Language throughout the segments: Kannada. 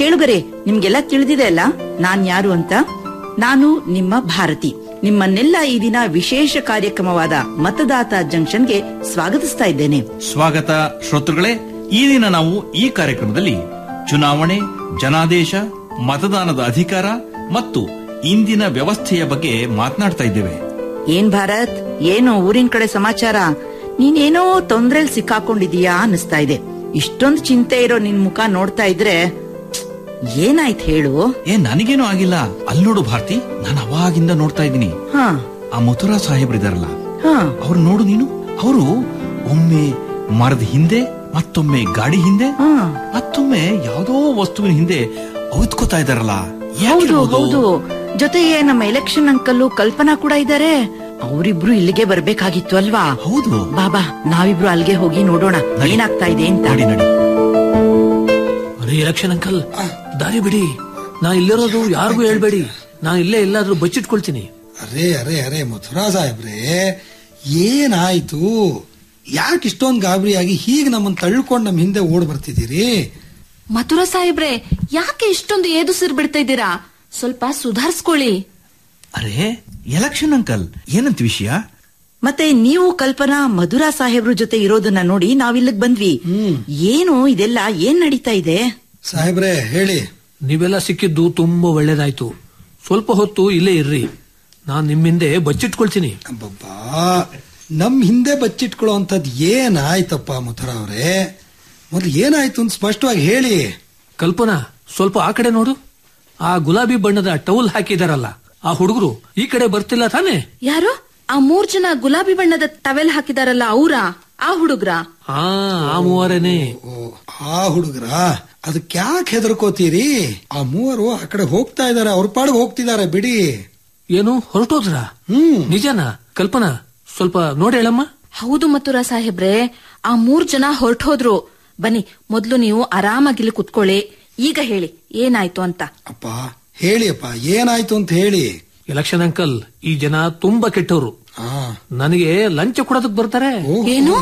ಕೇಳುಗರೆ ನಿಮ್ಗೆಲ್ಲ ತಿಳಿದಿದೆ ಅಲ್ಲ ನಾನ್ ಯಾರು ಅಂತ ನಾನು ನಿಮ್ಮ ಭಾರತಿ ನಿಮ್ಮನ್ನೆಲ್ಲ ಈ ದಿನ ವಿಶೇಷ ಕಾರ್ಯಕ್ರಮವಾದ ಮತದಾತ ಜಂಕ್ಷನ್ಗೆ ಸ್ವಾಗತಿಸ್ತಾ ಇದ್ದೇನೆ ಸ್ವಾಗತ ಶ್ರೋತೃಗಳೇ ಈ ದಿನ ನಾವು ಈ ಕಾರ್ಯಕ್ರಮದಲ್ಲಿ ಚುನಾವಣೆ ಜನಾದೇಶ ಮತದಾನದ ಅಧಿಕಾರ ಮತ್ತು ಇಂದಿನ ವ್ಯವಸ್ಥೆಯ ಬಗ್ಗೆ ಮಾತನಾಡ್ತಾ ಇದ್ದೇವೆ ಏನ್ ಭಾರತ್ ಏನೋ ಊರಿನ ಕಡೆ ಸಮಾಚಾರ ನೀನೇನೋ ತೊಂದ್ರೆಲ್ ಸಿಕ್ಕಾಕೊಂಡಿದೀಯಾ ಅನಿಸ್ತಾ ಇದೆ ಇಷ್ಟೊಂದು ಚಿಂತೆ ಇರೋ ನಿನ್ ಮುಖ ನೋಡ್ತಾ ಇದ್ರೆ ಏನಾಯ್ತು ಹೇಳು ಏ ನನಗೇನೂ ಆಗಿಲ್ಲ ಅಲ್ಲಿ ನೋಡು ಭಾರತಿ ನಾನು ಅವಾಗಿಂದ ನೋಡ್ತಾ ಇದ್ದೀನಿ ಹಾ ಆ ಮಥುರಾ ಸಾಹೇಬ್ರಿದಾರಲ್ಲ ಹಾ ಅವ್ರು ನೋಡು ನೀನು ಅವರು ಒಮ್ಮೆ ಮರದ ಹಿಂದೆ ಮತ್ತೊಮ್ಮೆ ಗಾಡಿ ಹಿಂದೆ ಹಾ ಮತ್ತೊಮ್ಮೆ ಯಾವುದೋ ವಸ್ತುವಿನ ಹಿಂದೆ ಔತ್ಕೋತಾ ಇದಾರಲ್ಲ ಹೌದು ಹೌದು ಜೊತೆಗೆ ನಮ್ಮ ಎಲೆಕ್ಷನ್ ಅಂಕಲ್ಲು ಕಲ್ಪನಾ ಕೂಡ ಇದ್ದಾರೆ ಅವರಿಬ್ರು ಇಲ್ಲಿಗೆ ಬರ್ಬೇಕಾಗಿತ್ತು ಅಲ್ವಾ ಹೌದು ಬಾಬಾ ನಾವಿಬ್ರು ಅಲ್ಲಿಗೆ ಹೋಗಿ ನೋಡೋಣ ನಡಿ. ಏನಾಗ್ತಾ ಇದೆ ಅಂತ ನಡಿ ನಡಿ ಅರೆ ಎಲೆಕ್ಷನ್ ಅಂಕಲ್ ದಾರಿ ಬಿಡಿ ನಾ ಇಲ್ಲಿರೋದು ಯಾರಿಗೂ ಹೇಳ್ಬೇಡಿ ನಾ ಇಲ್ಲೇ ಎಲ್ಲಾದ್ರೂ ಬಚ್ಚಿಟ್ಕೊಳ್ತೀನಿ ಅರೆ ಅರೆ ಅರೆ ಮಥುರಾ ಸಾಹೇಬ್ರೆ ಏನಾಯ್ತು ಯಾಕೆ ಇಷ್ಟೊಂದು ಗಾಬರಿಯಾಗಿ ಹೀಗೆ ನಮ್ಮನ್ನ ತಳ್ಕೊಂಡು ನಮ್ಮ ಹಿಂದೆ ಓಡ್ ಬರ್ತಿದ್ದೀರಿ ಮಥುರಾ ಸಾಹೇಬ್ರೆ ಯಾಕೆ ಇಷ್ಟೊಂದು ಏದು ಸಿರ್ ಬಿಡ್ತಾ ಇದ್ದೀರಾ ಸ್ವಲ್ಪ ಸುಧಾರಿಸ್ಕೊಳ್ಳಿ ಅರೆ ಎಲೆಕ್ಷನ್ ಅಂಕಲ್ ಏನಂತ ವಿಷಯ ಮತ್ತೆ ನೀವು ಕಲ್ಪನಾ ಮಧುರಾ ಸಾಹೇಬ್ರ ಜೊತೆ ಇರೋದನ್ನ ನೋಡಿ ನಾವಿಲ್ಲಿಗ್ ಬಂದ್ವಿ ಏನು ಇದೆಲ್ಲ ಏನ್ ನಡೀತಾ ಇದೆ ಸಾಹೇಬ್ರೆ ಹೇಳಿ ನೀವೆಲ್ಲ ಸಿಕ್ಕಿದ್ದು ತುಂಬಾ ಒಳ್ಳೇದಾಯ್ತು ಸ್ವಲ್ಪ ಹೊತ್ತು ಇಲ್ಲೇ ಇರ್ರಿ ನಾನ್ ನಿಮ್ಮಿಂದೆ ಬಚ್ಚಿಟ್ಕೊಳ್ತೀನಿ ಅಬ್ಬಬ್ಬಾ ನಮ್ ಹಿಂದೆ ಬಚ್ಚಿಟ್ಕೊಳ್ಳೋ ಅಂತದ್ ಏನಾಯ್ತಪ್ಪ ಮಥುರಾ ಅವ್ರೆ ಮೊದ್ಲು ಏನಾಯ್ತು ಅಂತ ಸ್ಪಷ್ಟವಾಗಿ ಹೇಳಿ ಕಲ್ಪನಾ ಸ್ವಲ್ಪ ಆ ಕಡೆ ನೋಡು ಆ ಗುಲಾಬಿ ಬಣ್ಣದ ಟೌಲ್ ಹಾಕಿದಾರಲ್ಲ ಆ ಹುಡುಗರು ಈ ಕಡೆ ಬರ್ತಿಲ್ಲ ತಾನೆ ಯಾರು ಆ ಮೂರ್ ಜನ ಗುಲಾಬಿ ಬಣ್ಣದ ಟವೆಲ್ ಹಾಕಿದಾರಲ್ಲ ಅವ್ರಾ ಆ ಹುಡುಗ್ರ ಹಾ ಆ ಮೂವರೇನೆ ಓ ಆ ಹುಡುಗರ ಅದಕ್ಕೆ ಯಾಕೆ ಹೆದರ್ಕೋತೀರಿ ಆ ಮೂವರು ಆ ಕಡೆ ಹೋಗ್ತಾ ಇದಾರೆ ಅವ್ರ ಪಾಡಿಗೆ ಹೋಗ್ತಿದಾರೆ ಬಿಡಿ ಏನು ಹೊರಟೋದ್ರ ಹ್ಮ್ ನಿಜನಾ ಕಲ್ಪನಾ ಸ್ವಲ್ಪ ನೋಡಿ ಹೇಳಮ್ಮ ಹೌದು ಮಥುರಾ ಸಾಹೇಬ್ರೆ ಆ ಮೂರ್ ಜನ ಹೊರಟೋದ್ರು ಬನ್ನಿ ಮೊದ್ಲು ನೀವು ಆರಾಮಾಗಿ ಇಲ್ಲಿ ಕುತ್ಕೊಳ್ಳಿ ಈಗ ಹೇಳಿ ಏನಾಯ್ತು ಅಂತ ಅಪ್ಪ ಹೇಳಿ ಅಪ್ಪ ಏನಾಯ್ತು ಅಂತ ಹೇಳಿ ಎಲೆಕ್ಷನ್ ಅಂಕಲ್ ಈ ಜನ ತುಂಬಾ ಕೆಟ್ಟವರು ಆ ನನಗೆ ಲಂಚ ಕೊಡೋದಕ್ ಬರ್ತಾರೆ ಓಹೋ, ಏನು?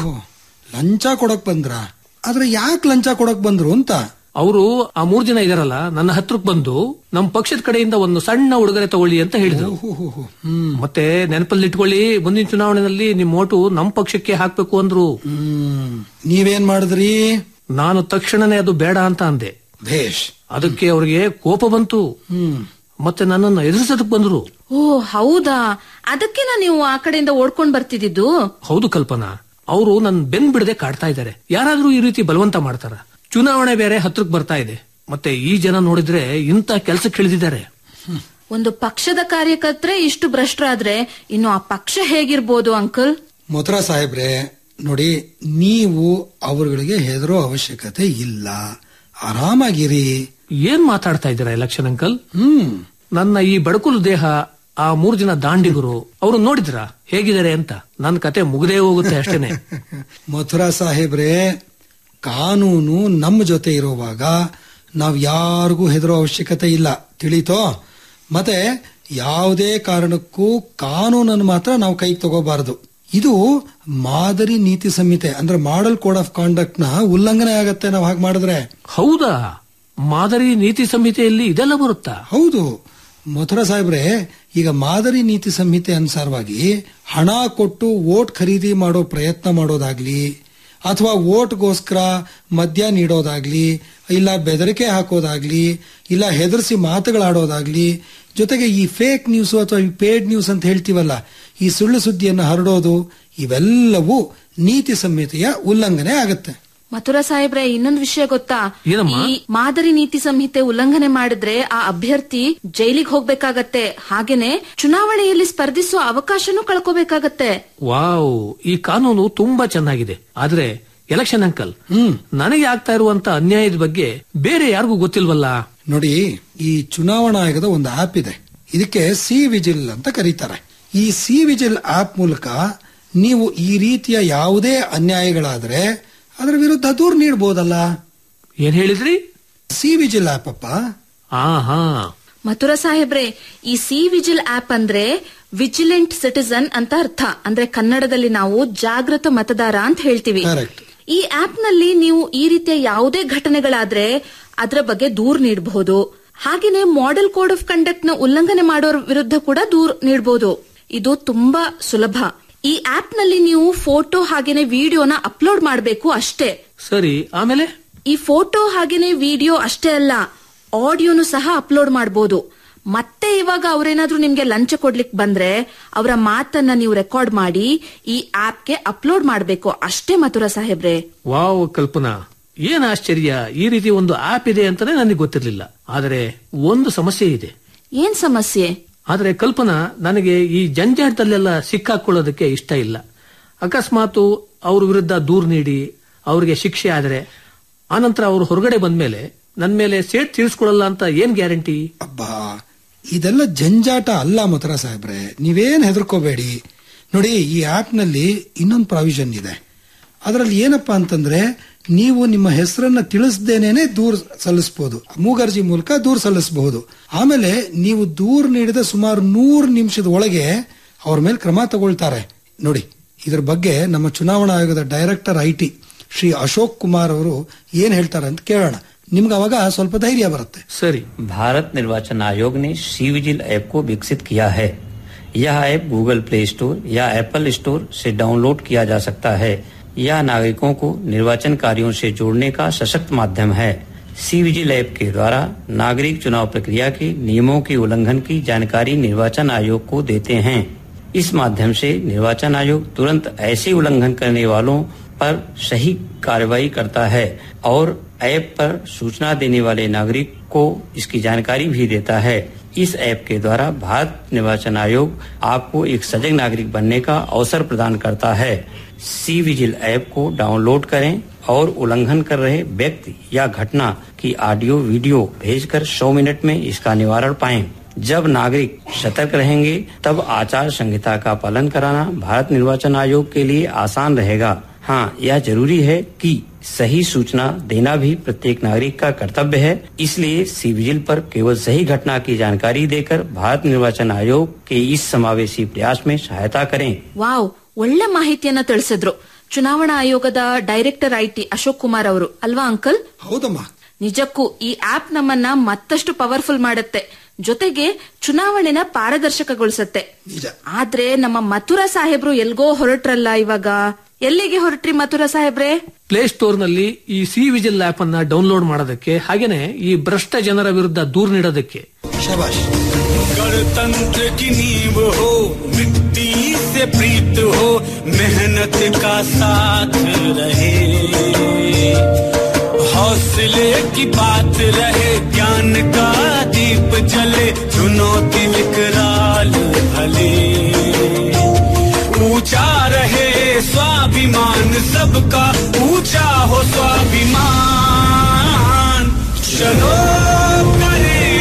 ಲಂಚ ಕೊಡಕ್ ಬಂದ್ರ ಆದ್ರೆ ಯಾಕೆ ಲಂಚ ಕೊಡಕ್ ಬಂದ್ರು ಅಂತ ಅವರು ಆ ಮೂರ್ ಜನ ಇದಾರಲ್ಲ ನನ್ನ ಹತ್ರಕ್ ಬಂದು ನಮ್ ಪಕ್ಷದ ಕಡೆಯಿಂದ ಒಂದು ಸಣ್ಣ ಉಡುಗೊರೆ ತಗೊಳ್ಳಿ ಅಂತ ಹೇಳಿದ್ರು ಓಹೋಹೋ, ಹ್ಮ್ ಮತ್ತೆ ನೆನಪಲ್ಲಿ ಇಟ್ಕೊಳ್ಳಿ ಮುಂದಿನ ಚುನಾವಣೆಯಲ್ಲಿ ನಿಮ್ ಓಟು ನಮ್ ಪಕ್ಷಕ್ಕೆ ಹಾಕ್ಬೇಕು ಅಂದ್ರು ಹ್ಮ್ ನೀವೇನ್ ಮಾಡಿದ್ರಿ ನಾನು ತಕ್ಷಣನೇ ಅದು ಬೇಡ ಅಂತ ಅಂದೆ ಭೇಷ್ ಅದಕ್ಕೆ ಅವ್ರಿಗೆ ಕೋಪ ಬಂತು ಹ್ಮ್ ಮತ್ತೆ ನನ್ನನ್ನು ಎದುರಿಸೋದಕ್ ಬಂದ್ರು ಓ ಹೌದಾ ಅದಕ್ಕೆನಾ ನೀವು ಆ ಕಡೆಯಿಂದ ಓಡ್ಕೊಂಡ್ ಬರ್ತಿದ್ದು ಹೌದು ಕಲ್ಪನಾ ಅವರು ನನ್ ಬೆನ್ ಬಿಡದೆ ಕಾಡ್ತಾ ಇದ್ದಾರೆ ಯಾರಾದ್ರೂ ಈ ರೀತಿ ಬಲವಂತ ಮಾಡ್ತಾರ ಚುನಾವಣೆ ಬೇರೆ ಹತ್ರಕ್ ಬರ್ತಾ ಇದೆ ಮತ್ತೆ ಈ ಜನ ನೋಡಿದ್ರೆ ಇಂಥ ಕೆಲ್ಸಕ್ಕೆ ಇಳಿದಿದ್ದಾರೆ ಒಂದು ಪಕ್ಷದ ಕಾರ್ಯಕರ್ತರೆ ಇಷ್ಟು ಭ್ರಷ್ಟರಾದ್ರೆ ಇನ್ನು ಆ ಪಕ್ಷ ಹೇಗಿರ್ಬೋದು ಅಂಕಲ್ ಮಥುರಾ ಸಾಹೇಬ್ರೆ ನೋಡಿ ನೀವು ಅವರುಗಳಿಗೆ ಹೆದರೋ ಅವಶ್ಯಕತೆ ಇಲ್ಲ ಆರಾಮಾಗಿರಿ ಏನ್ ಮಾತಾಡ್ತಾ ಇದ್ದೀರಾ ಎಲೆಕ್ಷನ್ ಅಂಕಲ್ ಹ್ಮ್ ನನ್ನ ಈ ಬಡಕುಲು ದೇಹ ಆ ಮೂರ್ ಜನ ದಾಂಡಿಗರು ಅವ್ರು ನೋಡಿದ್ರ ಹೇಗಿದ್ದಾರೆ ಅಂತ ನನ್ನ ಕತೆ ಮುಗ್ದೇ ಹೋಗುತ್ತೆ ಅಷ್ಟೇನೆ ಮಥುರಾ ಸಾಹೇಬ್ರೆ ಕಾನೂನು ನಮ್ಮ ಜೊತೆ ಇರುವಾಗ ನಾವ್ ಯಾರಿಗೂ ಹೆದರೋ ಅವಶ್ಯಕತೆ ಇಲ್ಲ ತಿಳಿತೋ ಮತ್ತೆ ಯಾವುದೇ ಕಾರಣಕ್ಕೂ ಕಾನೂನನ್ನು ಮಾತ್ರ ನಾವು ಕೈಗೆ ತಗೋಬಾರದು ಇದು ಮಾದರಿ ನೀತಿ ಸಂಹಿತೆ ಅಂದ್ರೆ ಮಾಡೆಲ್ ಕೋಡ್ ಆಫ್ ಕಾಂಡಕ್ಟ್ ನ ಉಲ್ಲಂಘನೆ ಆಗತ್ತೆ ನಾವು ಹಾಗೆ ಮಾಡಿದ್ರೆ ಹೌದಾ ಮಾದರಿ ನೀತಿ ಸಂಹಿತೆಯಲ್ಲಿ ಇದೆಲ್ಲ ಬರುತ್ತಾ ಹೌದು ಮಥುರಾ ಸಾಹೇಬ್ರೆ ಈಗ ಮಾದರಿ ನೀತಿ ಸಂಹಿತೆ ಅನುಸಾರವಾಗಿ ಹಣ ಕೊಟ್ಟು ವೋಟ್ ಖರೀದಿ ಮಾಡೋ ಪ್ರಯತ್ನ ಮಾಡೋದಾಗ್ಲಿ ಅಥವಾ ವೋಟ್ಗೋಸ್ಕರ ಮದ್ಯ ನೀಡೋದಾಗ್ಲಿ ಇಲ್ಲ ಬೆದರಿಕೆ ಹಾಕೋದಾಗ್ಲಿ ಇಲ್ಲ ಹೆದರ್ಸಿ ಮಾತುಗಳಾಡೋದಾಗ್ಲಿ ಜೊತೆಗೆ ಈ ಫೇಕ್ ನ್ಯೂಸ್ ಅಥವಾ ಈ ಪೇಡ್ ನ್ಯೂಸ್ ಅಂತ ಹೇಳ್ತೀವಲ್ಲ ಈ ಸುಳ್ಳು ಸುದ್ದಿಯನ್ನು ಹರಡೋದು ಇವೆಲ್ಲವೂ ನೀತಿ ಸಂಹಿತೆಯ ಉಲ್ಲಂಘನೆ ಆಗತ್ತೆ ಮಥುರಾ ಸಾಹೇಬ್ರೆ ಇನ್ನೊಂದು ವಿಷಯ ಗೊತ್ತಾ ಏನಮ್ಮ? ಈ ಮಾದರಿ ನೀತಿ ಸಂಹಿತೆ ಉಲ್ಲಂಘನೆ ಮಾಡಿದ್ರೆ ಆ ಅಭ್ಯರ್ಥಿ ಜೈಲಿಗೆ ಹೋಗ್ಬೇಕಾಗತ್ತೆ ಹಾಗೇನೆ ಚುನಾವಣೆಯಲ್ಲಿ ಸ್ಪರ್ಧಿಸುವ ಅವಕಾಶನೂ ಕಳ್ಕೋಬೇಕಾಗತ್ತೆ ವಾವ್ ಈ ಕಾನೂನು ತುಂಬಾ ಚೆನ್ನಾಗಿದೆ ಆದ್ರೆ ಎಲೆಕ್ಷನ್ ಅಂಕಲ್ ಹ್ಮ್ ನನಗೆ ಆಗ್ತಾ ಇರುವಂತ ಅನ್ಯಾಯದ ಬಗ್ಗೆ ಬೇರೆ ಯಾರಿಗೂ ಗೊತ್ತಿಲ್ವಲ್ಲ ನೋಡಿ ಈ ಚುನಾವಣಾ ಆಯೋಗದ ಒಂದು ಆಪ್ ಇದೆ ಇದಕ್ಕೆ ಸಿ ವಿಜಿಲ್ ಅಂತ ಕರೀತಾರೆ ಈ ಸಿ ವಿಜಿಲ್ ಆಪ್ ಮೂಲಕ ನೀವು ಈ ರೀತಿಯ ಯಾವುದೇ ಅನ್ಯಾಯಗಳಾದ್ರೆ ಅದರ ವಿರುದ್ಧ ದೂರು ನೀಡಬಹುದಲ್ಲ ಏನ್ ಹೇಳಿದ್ರಿ ಸಿ ವಿಜಿಲ್ ಆಪ್ ಅಪ್ಪ ಆ ಹಾ ಮಥುರಾ ಸಾಹೇಬ್ರೆ ಈ ಸಿ ವಿಜಿಲ್ ಆಪ್ ಅಂದ್ರೆ ವಿಜಿಲೆಂಟ್ ಸಿಟಿಸನ್ ಅಂತ ಅರ್ಥ ಅಂದ್ರೆ ಕನ್ನಡದಲ್ಲಿ ನಾವು ಜಾಗೃತ ಮತದಾರ ಅಂತ ಹೇಳ್ತೀವಿ Correct. ಈ ಆಪ್ ನಲ್ಲಿ ನೀವು ಈ ರೀತಿಯ ಯಾವುದೇ ಘಟನೆಗಳಾದ್ರೆ ಅದರ ಬಗ್ಗೆ ದೂರ್ ನೀಡಬಹುದು ಹಾಗೇನೆ ಮಾಡೆಲ್ ಕೋಡ್ ಆಫ್ ಕಂಡಕ್ಟ್ ನ ಉಲ್ಲಂಘನೆ ಮಾಡೋರ ವಿರುದ್ಧ ಕೂಡ ದೂರ್ ನೀಡಬಹುದು ಇದು ತುಂಬಾ ಸುಲಭ ಈ ಆಪ್ ನಲ್ಲಿ ನೀವು ಫೋಟೋ ಹಾಗೇನೆ ವಿಡಿಯೋನ ಅಪ್ಲೋಡ್ ಮಾಡಬೇಕು ಅಷ್ಟೇ ಸರಿ ಆಮೇಲೆ ಈ ಫೋಟೋ ಹಾಗೇನೆ ವಿಡಿಯೋ ಅಷ್ಟೇ ಅಲ್ಲ ಆಡಿಯೋನು ಸಹ ಅಪ್ಲೋಡ್ ಮಾಡಬಹುದು ಮತ್ತೆ ಇವಾಗ ಅವ್ರೇನಾದ್ರೂ ನಿಮ್ಗೆ ಲಂಚ ಕೊಡ್ಲಿಕ್ ಬಂದ್ರೆ ಅವರ ಮಾತನ್ನ ನೀವು ರೆಕಾರ್ಡ್ ಮಾಡಿ ಈ ಆಪ್ಗೆ ಅಪ್ಲೋಡ್ ಮಾಡಬೇಕು ಅಷ್ಟೇ ಮಥುರಾ ಸಾಹೇಬ್ರೆ ವಾವ್ ಕಲ್ಪನಾ ಏನ್ ಆಶ್ಚರ್ಯ ಈ ರೀತಿ ಒಂದು ಆಪ್ ಇದೆ ಅಂತಾನೆ ನನಗೆ ಗೊತ್ತಿರಲಿಲ್ಲ ಆದರೆ ಒಂದು ಸಮಸ್ಯೆ ಇದೆ ಏನ್ ಸಮಸ್ಯೆ ಆದರೆ ಕಲ್ಪನಾ ನನಗೆ ಈ ಜಂಜಾಟದಲ್ಲೆಲ್ಲ ಸಿಕ್ಕಾಕೊಳ್ಳೋದಕ್ಕೆ ಇಷ್ಟ ಇಲ್ಲ ಅಕಸ್ಮಾತು ಅವ್ರ ವಿರುದ್ಧ ದೂರು ನೀಡಿ ಅವ್ರಿಗೆ ಶಿಕ್ಷೆ ಆದರೆ ಆನಂತರ ಅವರು ಹೊರಗಡೆ ಬಂದ್ಮೇಲೆ ನನ್ನ ಮೇಲೆ ಸೇಟ್ ತೀರಿಸ್ಕೊಡಲ್ಲ ಅಂತ ಏನ್ ಗ್ಯಾರಂಟಿ ಅಬ್ಬಾ ಇದೆಲ್ಲ ಜಂಜಾಟ ಅಲ್ಲ ಮಥುರಾ ಸಾಹೇಬ್ರೆ ನೀವೇನ್ ಹೆದರ್ಕೋಬೇಡಿ ನೋಡಿ ಈ ಆಪ್ ನಲ್ಲಿ ಇನ್ನೊಂದು ಪ್ರಾವಿಷನ್ ಇದೆ ಅದರಲ್ಲಿ ಏನಪ್ಪಾ ಅಂತಂದ್ರೆ ನೀವು ನಿಮ್ಮ ಹೆಸರನ್ನ ತಿಳಿಸದೇನೆ ದೂರ್ ಸಲ್ಲಿಸಬಹುದು ಮೂಗರ್ಜಿ ಮೂಲಕ ದೂರ್ ಸಲ್ಲಿಸಬಹುದು ಆಮೇಲೆ ನೀವು ದೂರ್ ನೀಡಿದ ಸುಮಾರು ನೂರು ನಿಮಿಷದ ಒಳಗೆ ಅವ್ರ ಮೇಲೆ ಕ್ರಮ ತಗೊಳ್ತಾರೆ ನೋಡಿ ಇದ್ರ ಬಗ್ಗೆ ನಮ್ಮ ಚುನಾವಣಾ ಆಯೋಗದ director I T Shri Ashok Kumar ಅವರು ಏನ್ ಹೇಳ್ತಾರೆ ಅಂತ ಕೇಳೋಣ ನಿಮ್ಗೆ ಅವಾಗ ಸ್ವಲ್ಪ ಧೈರ್ಯ ಬರುತ್ತೆ ಸರಿ भारत निर्वाचन आयोग ने सी विजिल ऐप को विकसित किया है यह ऐप गूगल प्ले स्टोर या एप्पल स्टोर से डाउनलोड किया जा सकता है यह नागरिकों को निर्वाचन कार्यों से जोड़ने का सशक्त माध्यम है सी विजिल ऐप के द्वारा नागरिक चुनाव प्रक्रिया के नियमों के उल्लंघन की जानकारी निर्वाचन आयोग को देते हैं इस माध्यम से निर्वाचन आयोग तुरंत ऐसे उल्लंघन करने वालों पर सही कार्रवाई करता है और ऐप पर सूचना देने वाले नागरिक को इसकी जानकारी भी देता है इस ऐप के द्वारा भारत निर्वाचन आयोग आपको एक सजग नागरिक बनने का अवसर प्रदान करता है सी विजिल ऐप को डाउनलोड करें और उल्लंघन कर रहे व्यक्ति या घटना की ऑडियो वीडियो भेजकर 100 मिनट में इसका निवारण पाएं जब नागरिक सतर्क रहेंगे तब आचार संहिता का पालन कराना भारत निर्वाचन आयोग के लिए आसान रहेगा हाँ यह जरूरी है कि सही सूचना देना भी प्रत्येक नागरिक का कर्तव्य है इसलिए सी विजिल पर केवल सही घटना की जानकारी देकर भारत निर्वाचन आयोग के इस समावेशी प्रयास में सहायता करें ವಾವ್ ಒಳ್ಳೆ ಮಾಹಿತಿಯನ್ನ ತಿಳಿಸಿದ್ರು ಚುನಾವಣಾ ಆಯೋಗದ ಡೈರೆಕ್ಟರ್ ಐಟಿ ಅಶೋಕ್ ಕುಮಾರ್ ಅವರು ಅಲ್ವಾ ಅಂಕಲ್ ಹೌದಮ್ಮ ನಿಜಕ್ಕೂ ಈ ಆಪ್ ನಮ್ಮನ್ನ ಮತ್ತಷ್ಟು ಪವರ್ಫುಲ್ ಮಾಡುತ್ತೆ ಜೊತೆಗೆ ಚುನಾವಣೆನ ಪಾರದರ್ಶಕಗೊಳಿಸತ್ತೆ ನಿಜ ಆದ್ರೆ ನಮ್ಮ ಮಥುರಾ ಸಾಹೇಬ್ರು ಎಲ್ಗೋ ಹೊರಟ್ರಲ್ಲ ಇವಾಗ ಎಲ್ಲಿಗೆ ಹೊರಟ್ರಿ ಮಥುರಾ ಸಾಹೇಬ್ರೆ ಪ್ಲೇ ಸ್ಟೋರ್ ನಲ್ಲಿ ಈ ಸಿ ವಿಜಿಲ್ ಆಪ್ ಅನ್ನ ಡೌನ್ಲೋಡ್ ಮಾಡೋದಕ್ಕೆ ಹಾಗೇನೆ ಈ ಭ್ರಷ್ಟ ಜನರ ವಿರುದ್ಧ ದೂರು ನೀಡೋದಕ್ಕೆ ಶಬಾಷ್ गणतंत्र की नींव हो मिट्टी से प्रीत हो मेहनत का साथ रहे हौसले की बात रहे ज्ञान का दीप जले चुनौती विकराल भले ऊंचा रहे स्वाभिमान सबका ऊंचा हो स्वाभिमान चलो करें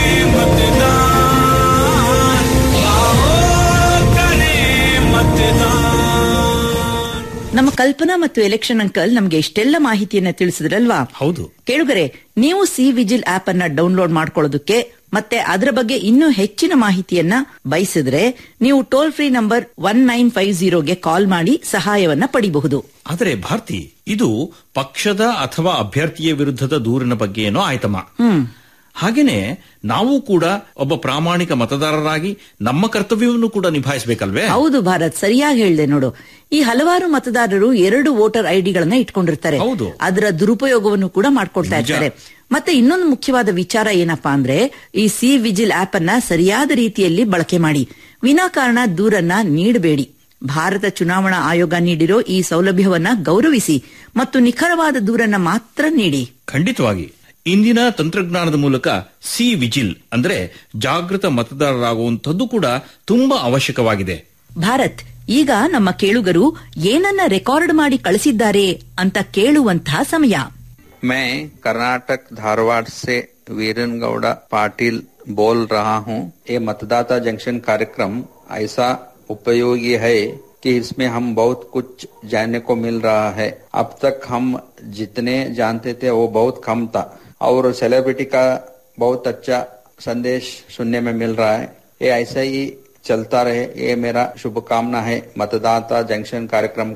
मतदान आओ करें मतदान ನಮ್ಮ ಕಲ್ಪನಾ ಮತ್ತು ಎಲೆಕ್ಷನ್ ಅಂಕಲ್ ನಮ್ಗೆ ಇಷ್ಟೆಲ್ಲ ಮಾಹಿತಿಯನ್ನ ತಿಳಿಸಿದ್ರಲ್ವಾ ಹೌದು ಕೇಳುಗರೆ ನೀವು ಸಿ ವಿಜಿಲ್ ಆಪ್ ಅನ್ನ ಡೌನ್ಲೋಡ್ ಮಾಡ್ಕೊಳ್ಳೋದಕ್ಕೆ ಮತ್ತೆ ಅದರ ಬಗ್ಗೆ ಇನ್ನೂ ಹೆಚ್ಚಿನ ಮಾಹಿತಿಯನ್ನ ಬಯಸಿದ್ರೆ ನೀವು toll free number one nine five ಜೀರೋಗೆ ಕಾಲ್ ಮಾಡಿ ಸಹಾಯವನ್ನ ಪಡಿಬಹುದು ಆದರೆ ಭಾರತಿ ಇದು ಪಕ್ಷದ ಅಥವಾ ಅಭ್ಯರ್ಥಿಯ ವಿರುದ್ಧದ ದೂರಿನ ಬಗ್ಗೆ ಏನೋ ಆಯ್ತಮ್ಮ ಹಾಗೇನೆ ನಾವು ಕೂಡ ಒಬ್ಬ ಪ್ರಾಮಾಣಿಕ ಮತದಾರರಾಗಿ ನಮ್ಮ ಕರ್ತವ್ಯವನ್ನು ಕೂಡ ನಿಭಾಯಿಸಬೇಕಲ್ವೇ ಹೌದು ಭಾರತ್ ಸರಿಯಾಗಿ ಹೇಳ್ದೆ ನೋಡು ಈ ಹಲವಾರು ಮತದಾರರು ಎರಡು ವೋಟರ್ ಐಡಿಗಳನ್ನ ಇಟ್ಕೊಂಡಿರ್ತಾರೆ ಹೌದು. ಅದರ ದುರುಪಯೋಗವನ್ನು ಕೂಡ ಮಾಡ್ಕೊಳ್ತಾ ನಿಜ. ಇರ್ತಾರೆ ಮತ್ತೆ ಇನ್ನೊಂದು ಮುಖ್ಯವಾದ ವಿಚಾರ ಏನಪ್ಪಾ ಅಂದ್ರೆ ಈ ಸಿ ವಿಜಿಲ್ ಆಪ್ ಅನ್ನ ಸರಿಯಾದ ರೀತಿಯಲ್ಲಿ ಬಳಕೆ ಮಾಡಿ ವಿನಾಕಾರಣ ದೂರನ್ನ ನೀಡಬೇಡಿ ಭಾರತ ಚುನಾವಣಾ ಆಯೋಗ ನೀಡಿರೋ ಈ ಸೌಲಭ್ಯವನ್ನ ಗೌರವಿಸಿ ಮತ್ತು ನಿಖರವಾದ ದೂರನ್ನ ಮಾತ್ರ ನೀಡಿ ಖಂಡಿತವಾಗಿ ಇಂದಿನ ತಂತ್ರಜ್ಞಾನದ ಮೂಲಕ ಸಿ ವಿಜಿಲ್ ಅಂದ್ರೆ ಜಾಗೃತ ಮತದಾರರಾಗುವಂತದ್ದು ಕೂಡ ತುಂಬಾ ಅವಶ್ಯಕವಾಗಿದೆ ಭಾರತ್ ಈಗ ನಮ್ಮ ಕೇಳುಗರು ಏನನ್ನ ರೆಕಾರ್ಡ್ ಮಾಡಿ ಕಳಿಸಿದ್ದಾರೆ ಅಂತ ಕೇಳುವಂತಹ ಸಮಯ मैं कर्नाटक धारवाड़ से वीरन गौड़ा पाटिल बोल रहा हूँ ये मतदाता जंक्शन कार्यक्रम ऐसा उपयोगी है कि इसमें हम बहुत कुछ जानने को मिल रहा है अब तक हम जितने जानते थे वो बहुत कम था और सेलिब्रिटी का बहुत अच्छा संदेश सुनने में मिल रहा है ये ऐसा ही चलता रहे ये मेरा शुभकामना है मतदाता जंक्शन कार्यक्रम को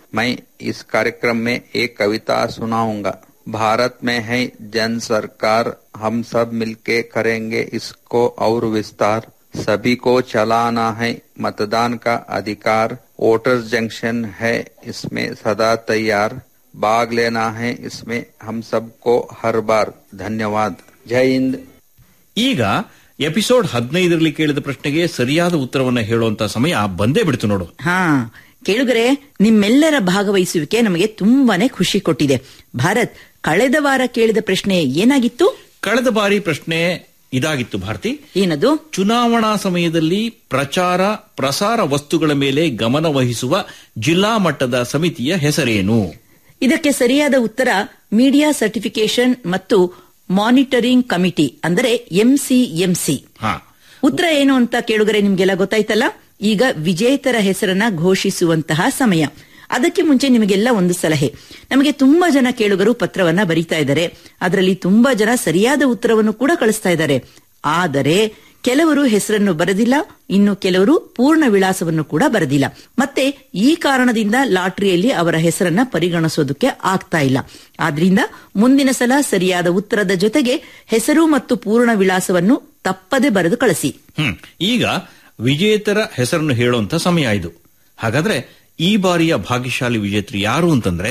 मैं इस कार्यक्रम में एक कविता सुनाऊंगा भारत में है जन सरकार हम सब मिलके करेंगे इसको और विस्तार सभी को चलाना है मतदान का अधिकार वोटर्स जंक्शन है इसमें सदा तैयार भाग लेना है इसमें हम सबको हर बार धन्यवाद जय हिंद ಈಗ ಎಪಿಸೋಡ್ ಹದಿನೈದರಲ್ಲಿ ಕೇಳಿದ ಪ್ರಶ್ನೆಗೆ ಸರಿಯಾದ ಉತ್ತರವನ್ನು ಹೇಳುವಂತ ಸಮಯ ಬಂದೇ ಬಿಡ್ತು ನೋಡು ಹಾ ಕೇಳುಗರೆ ನಿಮ್ಮೆಲ್ಲರ ಭಾಗವಹಿಸುವಿಕೆ ನಮಗೆ ತುಂಬಾನೇ ಖುಷಿ ಕೊಟ್ಟಿದೆ ಭಾರತ್ ಕಳೆದ ವಾರ ಕೇಳಿದ ಪ್ರಶ್ನೆ ಏನಾಗಿತ್ತು ಕಳೆದ ಬಾರಿ ಪ್ರಶ್ನೆ ಇದಾಗಿತ್ತು ಭಾರತಿ ಏನದು ಚುನಾವಣಾ ಸಮಯದಲ್ಲಿ ಪ್ರಚಾರ ಪ್ರಸಾರ ವಸ್ತುಗಳ ಮೇಲೆ ಗಮನ ವಹಿಸುವ ಜಿಲ್ಲಾ ಮಟ್ಟದ ಸಮಿತಿಯ ಹೆಸರೇನು ಇದಕ್ಕೆ ಸರಿಯಾದ ಉತ್ತರ ಮೀಡಿಯಾ ಸರ್ಟಿಫಿಕೇಶನ್ ಮತ್ತು ಮಾನಿಟರಿಂಗ್ ಕಮಿಟಿ ಅಂದರೆ ಎಂಸಿಎಂಸಿ ಹಾ ಉತ್ತರ ಏನು ಅಂತ ಕೇಳುಗರೆ ನಿಮ್ಗೆಲ್ಲ ಗೊತ್ತಾಯ್ತಲ್ಲ ಈಗ ವಿಜೇತರ ಹೆಸರನ್ನ ಘೋಷಿಸುವಂತಹ ಸಮಯ ಅದಕ್ಕೆ ಮುಂಚೆ ನಿಮಗೆಲ್ಲ ಒಂದು ಸಲಹೆ ನಮಗೆ ತುಂಬಾ ಜನ ಕೇಳುಗರು ಪತ್ರವನ್ನ ಬರೀತಾ ಇದ್ದಾರೆ ಅದರಲ್ಲಿ ತುಂಬಾ ಜನ ಸರಿಯಾದ ಉತ್ತರವನ್ನು ಕೂಡ ಕಳಿಸ್ತಾ ಇದ್ದಾರೆ ಆದರೆ ಕೆಲವರು ಹೆಸರನ್ನು ಬರೆದಿಲ್ಲ ಇನ್ನು ಕೆಲವರು ಪೂರ್ಣ ವಿಳಾಸವನ್ನು ಕೂಡ ಬರೆದಿಲ್ಲ ಮತ್ತೆ ಈ ಕಾರಣದಿಂದ ಲಾಟರಿಯಲ್ಲಿ ಅವರ ಹೆಸರನ್ನ ಪರಿಗಣಿಸೋದಕ್ಕೆ ಆಗ್ತಾ ಇಲ್ಲ ಆದ್ರಿಂದ ಮುಂದಿನ ಸಲ ಸರಿಯಾದ ಉತ್ತರದ ಜೊತೆಗೆ ಹೆಸರು ಮತ್ತು ಪೂರ್ಣ ವಿಳಾಸವನ್ನು ತಪ್ಪದೆ ಬರೆದು ಕಳಿಸಿ ಹ್ಮ್ ಈಗ ವಿಜೇತರ ಹೆಸರನ್ನು ಹೇಳುವಂತ ಸಮಯ ಇದು ಹಾಗಾದ್ರೆ ಈ ಬಾರಿಯ ಭಾಗ್ಯಶಾಲಿ ವಿಜೇತರು ಯಾರು ಅಂತಂದ್ರೆ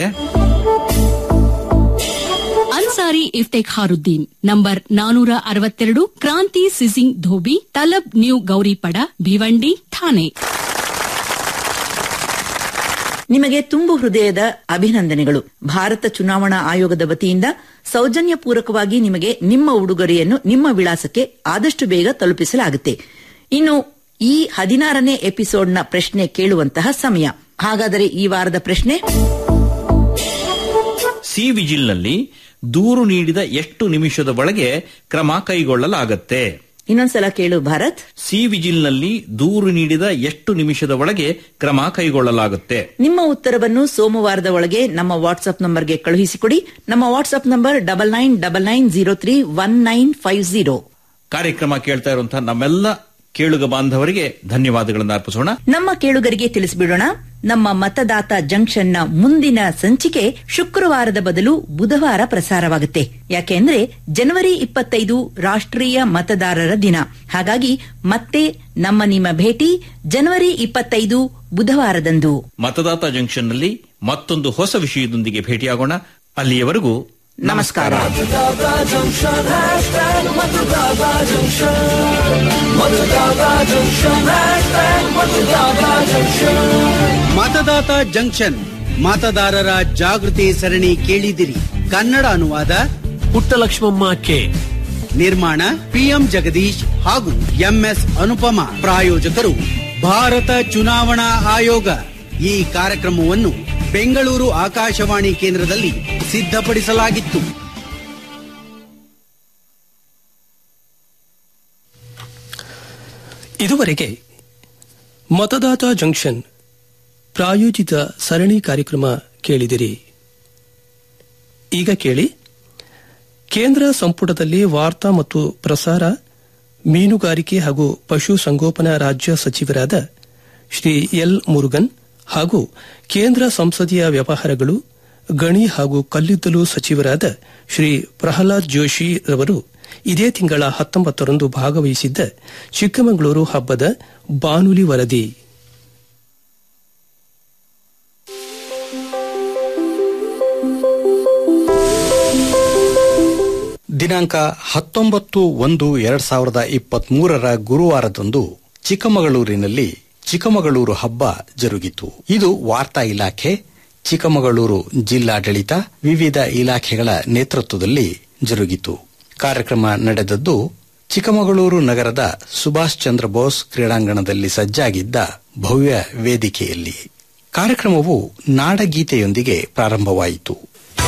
ಅನ್ಸಾರಿ ಇಫ್ತೆಖಾರುದ್ದೀನ್ ನಂಬರ್ ನಾನೂರ ಅರವತ್ತೆರಡು ಕ್ರಾಂತಿ ಸಿಸಿಂಗ್ ಧೋಬಿ ತಲಬ್ ನ್ಯೂ ಗೌರಿಪಡ ಭಿವಂಡಿ ಥಾನೆ ನಿಮಗೆ ತುಂಬು ಹೃದಯದ ಅಭಿನಂದನೆಗಳು ಭಾರತ ಚುನಾವಣಾ ಆಯೋಗದ ವತಿಯಿಂದ ಸೌಜನ್ಯ ಪೂರಕವಾಗಿ ನಿಮಗೆ ನಿಮ್ಮ ಉಡುಗೊರೆಯನ್ನು ನಿಮ್ಮ ವಿಳಾಸಕ್ಕೆ ಆದಷ್ಟು ಬೇಗ ತಲುಪಿಸಲಾಗುತ್ತೆ ಇನ್ನು ಈ ಹದಿನಾರನೇ ಎಪಿಸೋಡ್ನ ಪ್ರಶ್ನೆ ಕೇಳುವಂತಹ ಸಮಯ ಹಾಗಾದರೆ ಈ ವಾರದ ಪ್ರಶ್ನೆ ಸಿ ವಿಜಿಲ್ನಲ್ಲಿ ದೂರು ನೀಡಿದ ಎಷ್ಟು ನಿಮಿಷದ ಒಳಗೆ ಕ್ರಮ ಕೈಗೊಳ್ಳಲಾಗತ್ತೆ ಇನ್ನೊಂದ್ಸಲ ಕೇಳು ಭಾರತ್ ಸಿ ವಿಜಿಲ್ನಲ್ಲಿ ದೂರು ನೀಡಿದ ಎಷ್ಟು ನಿಮಿಷದ ಒಳಗೆ ಕ್ರಮ ಕೈಗೊಳ್ಳಲಾಗುತ್ತೆ ನಿಮ್ಮ ಉತ್ತರವನ್ನು ಸೋಮವಾರದ ಒಳಗೆ ನಮ್ಮ ವಾಟ್ಸ್ಆಪ್ ನಂಬರ್ಗೆ ಕಳುಹಿಸಿಕೊಡಿ ನಮ್ಮ WhatsApp number double nine double nine zero three one nine five zero ಕಾರ್ಯಕ್ರಮ ಕೇಳ್ತಾ ಇರುವಂತಹ ನಮ್ಮೆಲ್ಲ ಕೇಳುಗ ಬಾಂಧವರಿಗೆ ಧನ್ಯವಾದಗಳನ್ನು ಅರ್ಪಿಸೋಣ ನಮ್ಮ ಕೇಳುಗರಿಗೆ ತಿಳಿಸಿಬಿಡೋಣ ನಮ್ಮ ಮತದಾತ ಜಂಕ್ಷನ್ನ ಮುಂದಿನ ಸಂಚಿಕೆ ಶುಕ್ರವಾರದ ಬದಲು ಬುಧವಾರ ಪ್ರಸಾರವಾಗುತ್ತೆ ಯಾಕೆಂದ್ರೆ ಜನವರಿ ಇಪ್ಪತ್ತೈದು ರಾಷ್ಟ್ರೀಯ ಮತದಾರರ ದಿನ ಹಾಗಾಗಿ ಮತ್ತೆ ನಮ್ಮ ನಿಮ್ಮ ಭೇಟಿ ಜನವರಿ ಇಪ್ಪತ್ತೈದು ಬುಧವಾರದಂದು ಮತದಾತ ಜಂಕ್ಷನ್ನಲ್ಲಿ ಮತ್ತೊಂದು ಹೊಸ ವಿಷಯದೊಂದಿಗೆ ಭೇಟಿಯಾಗೋಣ ಅಲ್ಲಿಯವರೆಗೂ ನಮಸ್ಕಾರ ಮತದಾತ ಜಂಕ್ಷನ್ ಮತದಾರರ ಜಾಗೃತಿ ಸರಣಿ ಕೇಳಿದಿರಿ ಕನ್ನಡ ಅನುವಾದ ಪುಟ್ಟಲಕ್ಷ್ಮಮ್ಮ ಕೆ ನಿರ್ಮಾಣ ಪಿಎಂ ಜಗದೀಶ್ ಹಾಗೂ ಎಂಎಸ್ ಅನುಪಮ ಪ್ರಾಯೋಜಕರು ಭಾರತ ಚುನಾವಣಾ ಆಯೋಗ ಈ ಕಾರ್ಯಕ್ರಮವನ್ನು ಬೆಂಗಳೂರು ಆಕಾಶವಾಣಿ ಕೇಂದ್ರದಲ್ಲಿ ಸಿದ್ಧಪಡಿಸಲಾಗಿತ್ತು ಇದುವರೆಗೆ ಮತದಾತ ಜಂಕ್ಷನ್ ಪ್ರಾಯೋಜಿತ ಸರಣಿ ಕಾರ್ಯಕ್ರಮ ಕೇಳಿದಿರಿ ಈಗ ಕೇಳಿ ಕೇಂದ್ರ ಸಂಪುಟದಲ್ಲಿ ವಾರ್ತಾ ಮತ್ತು ಪ್ರಸಾರ ಮೀನುಗಾರಿಕೆ ಹಾಗೂ ಪಶು ಸಂಗೋಪನಾ ರಾಜ್ಯ ಸಚಿವರಾದ ಶ್ರೀ ಎಲ್ ಮುರುಗನ್ ಹಾಗೂ ಕೇಂದ್ರ ಸಂಸದೀಯ ವ್ಯವಹಾರಗಳು ಗಣಿ ಹಾಗೂ ಕಲ್ಲಿದ್ದಲು ಸಚಿವರಾದ ಶ್ರೀ ಪ್ರಹ್ಲಾದ್ ಜೋಶಿ ರವರು ಇದೇ ತಿಂಗಳ ಹತ್ತೊಂಬತ್ತರಂದು ಭಾಗವಹಿಸಿದ್ದ ಚಿಕ್ಕಮಗಳೂರು ಹಬ್ಬದ ಬಾನುಲಿ ವರದಿ ದಿನಾಂಕ ಹತ್ತೊಂಬತ್ತು ಒಂದು ಎರಡ್ ಸಾವಿರದ ಇಪ್ಪತ್ತ್ ಮೂರರ ಗುರುವಾರದಂದು ಚಿಕ್ಕಮಗಳೂರಿನಲ್ಲಿ ಚಿಕ್ಕಮಗಳೂರು ಹಬ್ಬ ಜರುಗಿತು ಇದು ವಾರ್ತಾ ಇಲಾಖೆ ಚಿಕ್ಕಮಗಳೂರು ಜಿಲ್ಲಾಡಳಿತ ವಿವಿಧ ಇಲಾಖೆಗಳ ನೇತೃತ್ವದಲ್ಲಿ ಜರುಗಿತು ಕಾರ್ಯಕ್ರಮ ನಡೆದದ್ದು ಚಿಕ್ಕಮಗಳೂರು ನಗರದ ಸುಭಾಷ್ ಚಂದ್ರ ಬೋಸ್ ಕ್ರೀಡಾಂಗಣದಲ್ಲಿ ಸಜ್ಜಾಗಿದ್ದ ಭವ್ಯ ವೇದಿಕೆಯಲ್ಲಿ ಕಾರ್ಯಕ್ರಮವು ನಾಡಗೀತೆಯೊಂದಿಗೆ ಪ್ರಾರಂಭವಾಯಿತು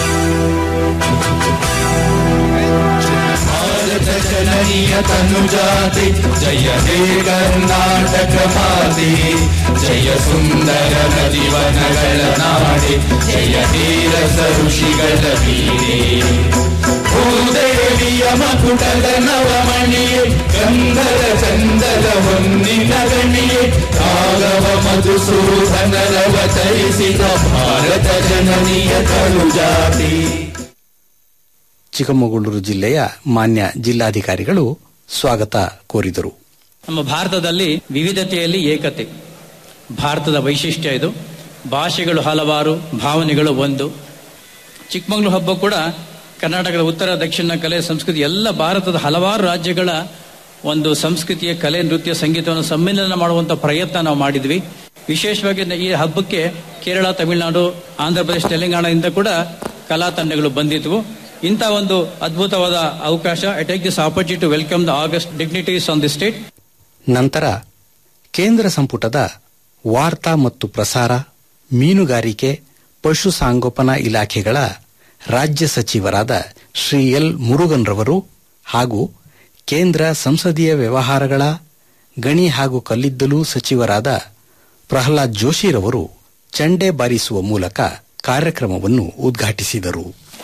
ಜನನೀಯ ತನುಜಾತಿ ಜಯ ಹೇ ಕರ್ನಾಟಕ ಮಾತೆ ಜಯ ಸುಂದರ ಜೀವನಗಳ ನಾಡಿ ಜಯ ಧೀರ ಋಷಿಗಳ ಬೀರೆ ಭೂದೇವಿಯ ಮಕುಟದ ನವಮಣಿಯೇ ಗಂಧದ ಚಂದದ ಹೊನ್ನಿನ ಗಣಿಯೇ ರಾಘವ ಮಧುಸೂದನರವತರಿಸಿದ ಭಾರತ ಜನನಿಯ ತನುಜಾತಿ ಚಿಕ್ಕಮಗಳೂರು ಜಿಲ್ಲೆಯ ಮಾನ್ಯ ಜಿಲ್ಲಾಧಿಕಾರಿಗಳು ಸ್ವಾಗತ ಕೋರಿದರು ನಮ್ಮ ಭಾರತದಲ್ಲಿ ವಿವಿಧತೆಯಲ್ಲಿ ಏಕತೆ ಭಾರತದ ವೈಶಿಷ್ಟ್ಯ ಇದು ಭಾಷೆಗಳು ಹಲವಾರು ಭಾವನೆಗಳು ಒಂದು ಚಿಕ್ಕಮಗಳೂರು ಹಬ್ಬ ಕೂಡ ಕರ್ನಾಟಕದ ಉತ್ತರ ದಕ್ಷಿಣ ಕಲೆ ಸಂಸ್ಕೃತಿ ಎಲ್ಲ ಭಾರತದ ಹಲವಾರು ರಾಜ್ಯಗಳ ಒಂದು ಸಂಸ್ಕೃತಿಯ ಕಲೆ ನೃತ್ಯ ಸಂಗೀತವನ್ನು ಸಮ್ಮಿಲನ ಮಾಡುವಂತ ಪ್ರಯತ್ನ ನಾವು ಮಾಡಿದ್ವಿ ವಿಶೇಷವಾಗಿ ಈ ಹಬ್ಬಕ್ಕೆ ಕೇರಳ ತಮಿಳುನಾಡು ಆಂಧ್ರ ಪ್ರದೇಶ ತೆಲಂಗಾಣದಿಂದ ಕೂಡ ಕಲಾ ತಂಡಗಳು ಬಂದಿದ್ವು ಇಂಥ ಒಂದು ಅದ್ಭುತವಾದ ಅವಕಾಶ I take this opportunity to welcome the august dignitaries on the state ನಂತರ ಕೇಂದ್ರ ಸಂಪುಟದ ವಾರ್ತಾ ಮತ್ತು ಪ್ರಸಾರ ಮೀನುಗಾರಿಕೆ ಪಶುಸಾಂಗೋಪನಾ ಇಲಾಖೆಗಳ ರಾಜ್ಯ ಸಚಿವರಾದ ಶ್ರೀ ಎಲ್ ಮುರುಗನ್ರವರು ಹಾಗೂ ಕೇಂದ್ರ ಸಂಸದೀಯ ವ್ಯವಹಾರಗಳ ಗಣಿ ಹಾಗೂ ಕಲ್ಲಿದ್ದಲು ಸಚಿವರಾದ ಪ್ರಹ್ಲಾದ್ ಜೋಶಿರವರು ಚಂಡೆ ಬಾರಿಸುವ ಮೂಲಕ ಕಾರ್ಯಕ್ರಮವನ್ನು ಉದ್ಘಾಟಿಸಿದರು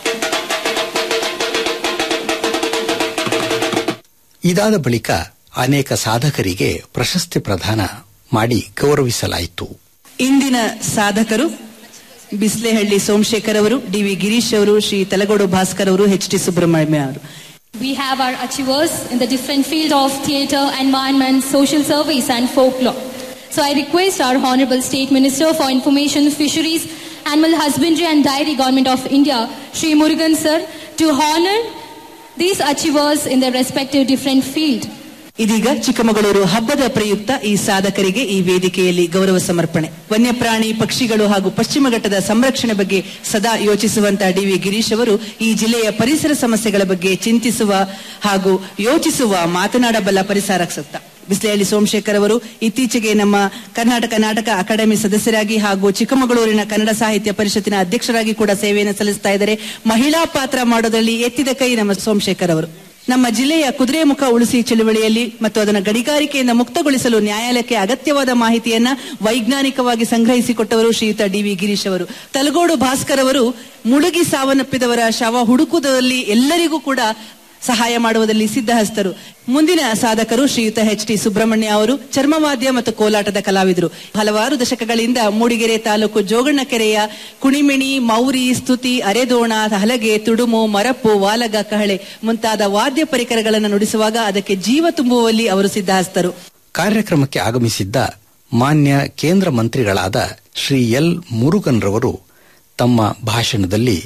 ಇದಾದ ಬಳಿಕ ಅನೇಕ ಸಾಧಕರಿಗೆ ಪ್ರಶಸ್ತಿ ಪ್ರದಾನ ಮಾಡಿ ಗೌರವಿಸಲಾಯಿತು ಇಂದಿನ ಸಾಧಕರು ಬಿಸ್ಲೆಹಳ್ಳಿ ಸೋಮಶೇಖರ್ ಅವರು ಡಿವಿ ಗಿರೀಶ್ ಅವರು ಶ್ರೀ ತಲಗೋಡು ಭಾಸ್ಕರ್ ಅವರು ಎಚ್ ಟಿ ಸುಬ್ರಹ್ಮಣ್ಯ ಅವರು We have our achievers in the different field of theatre, environment, social service and folklore. So I request our Honorable State Minister for Information, Fisheries, Animal Husbandry and Dairy Government of India, Sri Murugan sir, to honor these achievers in their respective different field. ಇದೀಗ ಚಿಕ್ಕಮಗಳೂರು ಹಬ್ಬದ ಪ್ರಯುಕ್ತ ಈ ಸಾಧಕರಿಗೆ ಈ ವೇದಿಕೆಯಲ್ಲಿ ಗೌರವ ಸಮರ್ಪಣೆ ವನ್ಯಪ್ರಾಣಿ ಪಕ್ಷಿಗಳು ಹಾಗೂ ಪಶ್ಚಿಮ ಘಟ್ಟದ ಸಂರಕ್ಷಣೆ ಬಗ್ಗೆ ಸದಾ ಯೋಚಿಸುವಂತ ಡಿ ವಿ ಗಿರೀಶ್ ಅವರು ಈ ಜಿಲ್ಲೆಯ ಪರಿಸರ ಸಮಸ್ಯೆಗಳ ಬಗ್ಗೆ ಚಿಂತಿಸುವ ಹಾಗೂ ಯೋಚಿಸುವ ಮಾತನಾಡಬಲ್ಲ ಪರಿಸರಕ್ಷಕ ಬಿಸ್ಲೆಹಳ್ಳಿ ಸೋಮಶೇಖರ್ ಅವರು ಇತ್ತೀಚೆಗೆ ನಮ್ಮ ಕರ್ನಾಟಕ ನಾಟಕ ಅಕಾಡೆಮಿ ಸದಸ್ಯರಾಗಿ ಹಾಗೂ ಚಿಕ್ಕಮಗಳೂರಿನ ಕನ್ನಡ ಸಾಹಿತ್ಯ ಪರಿಷತ್ತಿನ ಅಧ್ಯಕ್ಷರಾಗಿ ಕೂಡ ಸೇವೆಯನ್ನು ಸಲ್ಲಿಸ್ತಾ ಇದ್ದಾರೆ ಮಹಿಳಾ ಪಾತ್ರ ಮಾಡೋದ್ರಲ್ಲಿ ಎತ್ತಿದ ಕೈ ನಮ್ಮ ಸೋಮಶೇಖರ್ ಅವರು ನಮ್ಮ ಜಿಲ್ಲೆಯ ಕುದುರೆಮುಖ ಉಳಿಸಿ ಚಳುವಳಿಯಲ್ಲಿ ಮತ್ತು ಅದನ್ನು ಗಣಿಗಾರಿಕೆಯಿಂದ ಮುಕ್ತಗೊಳಿಸಲು ನ್ಯಾಯಾಲಯಕ್ಕೆ ಅಗತ್ಯವಾದ ಮಾಹಿತಿಯನ್ನ ವೈಜ್ಞಾನಿಕವಾಗಿ ಸಂಗ್ರಹಿಸಿಕೊಟ್ಟವರು ಶ್ರೀಯುತ ಡಿ ವಿ ಗಿರೀಶ್ ಅವರು ತಲಗೋಡು ಭಾಸ್ಕರ್ ಅವರು ಮುಳುಗಿ ಸಾವನ್ನಪ್ಪಿದವರ ಶವ ಹುಡುಕುವುದರಲ್ಲಿ ಎಲ್ಲರಿಗೂ ಕೂಡ ಸಹಾಯ ಮಾಡುವುದರಲ್ಲಿ ಸಿದ್ಧಹಸ್ತರು ಮುಂದಿನ ಸಾಧಕರು ಶ್ರೀಯುತ ಎಚ್ ಟಿ ಸುಬ್ರಹ್ಮಣ್ಯ ಅವರು ಚರ್ಮವಾದ್ಯ ಮತ್ತು ಕೋಲಾಟದ ಕಲಾವಿದರು ಹಲವಾರು ದಶಕಗಳಿಂದ ಮೂಡಿಗೆರೆ ತಾಲೂಕು ಜೋಗಣ್ಣಕೆರೆಯ ಕುಣಿಮಿಣಿ ಮೌರಿ ಸ್ತುತಿ ಅರೆದೋಣ ಹಲಗೆ ತುಡುಮು ಮರಪ್ಪು ವಾಲಗ ಕಹಳೆ ಮುಂತಾದ ವಾದ್ಯ ಪರಿಕರಗಳನ್ನು ನುಡಿಸುವಾಗ ಅದಕ್ಕೆ ಜೀವ ತುಂಬುವಲ್ಲಿ ಅವರು ಸಿದ್ಧಹಸ್ತರು ಕಾರ್ಯಕ್ರಮಕ್ಕೆ ಆಗಮಿಸಿದ್ದ ಮಾನ್ಯ ಕೇಂದ್ರ ಮಂತ್ರಿಗಳಾದ ಶ್ರೀ ಎಲ್ ಮುರುಗನ್ರವರು ತಮ್ಮ ಭಾಷಣದಲ್ಲಿ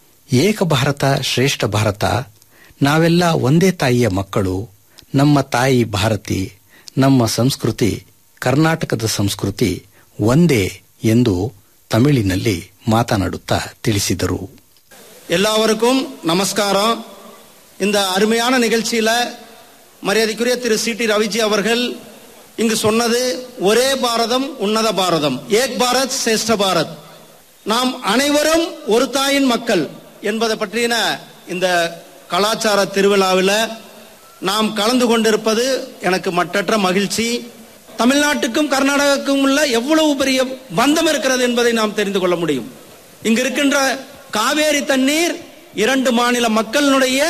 ಏಕ ಭಾರತ ಶ್ರೇಷ್ಠ ಭಾರತ ನಾವೆಲ್ಲ ಒಂದೇ ತಾಯಿಯ ಮಕ್ಕಳು ನಮ್ಮ ತಾಯಿ ಭಾರತಿ ನಮ್ಮ ಸಂಸ್ಕೃತಿ ಕರ್ನಾಟಕದ ಸಂಸ್ಕೃತಿ ಒಂದೇ ಎಂದು ತಮಿಳಿನಲ್ಲಿ ಮಾತನಾಡುತ್ತಾ ತಿಳಿಸಿದರು எல்லாருக்கும் நமஸ்காரம் இந்த அருமையான நிகழ்ச்சியில மரியாதைக்குரிய திரு சி டி ரவிஜி அவர்கள் இங்கு சொன்னது ஒரே பாரதம் உன்னத பாரதம் ஏக் பாரத் சிரேஷ்ட பாரத் நாம் அனைவரும் ஒரு தாயின் மக்கள் என்பதை பற்றின இந்த கலாச்சார திருவிழாவில் நாம் கலந்து கொண்டிருப்பது எனக்கு மற்றற்ற மகிழ்ச்சி தமிழ்நாட்டுக்கும் கர்நாடகாவுக்கும் உள்ள எவ்வளவு பெரிய பந்தம் இருக்கிறது என்பதை நாம் தெரிந்து கொள்ள முடியும் இங்கு இருக்கின்ற காவேரி தண்ணீர் இரண்டு மாநில மக்களினுடைய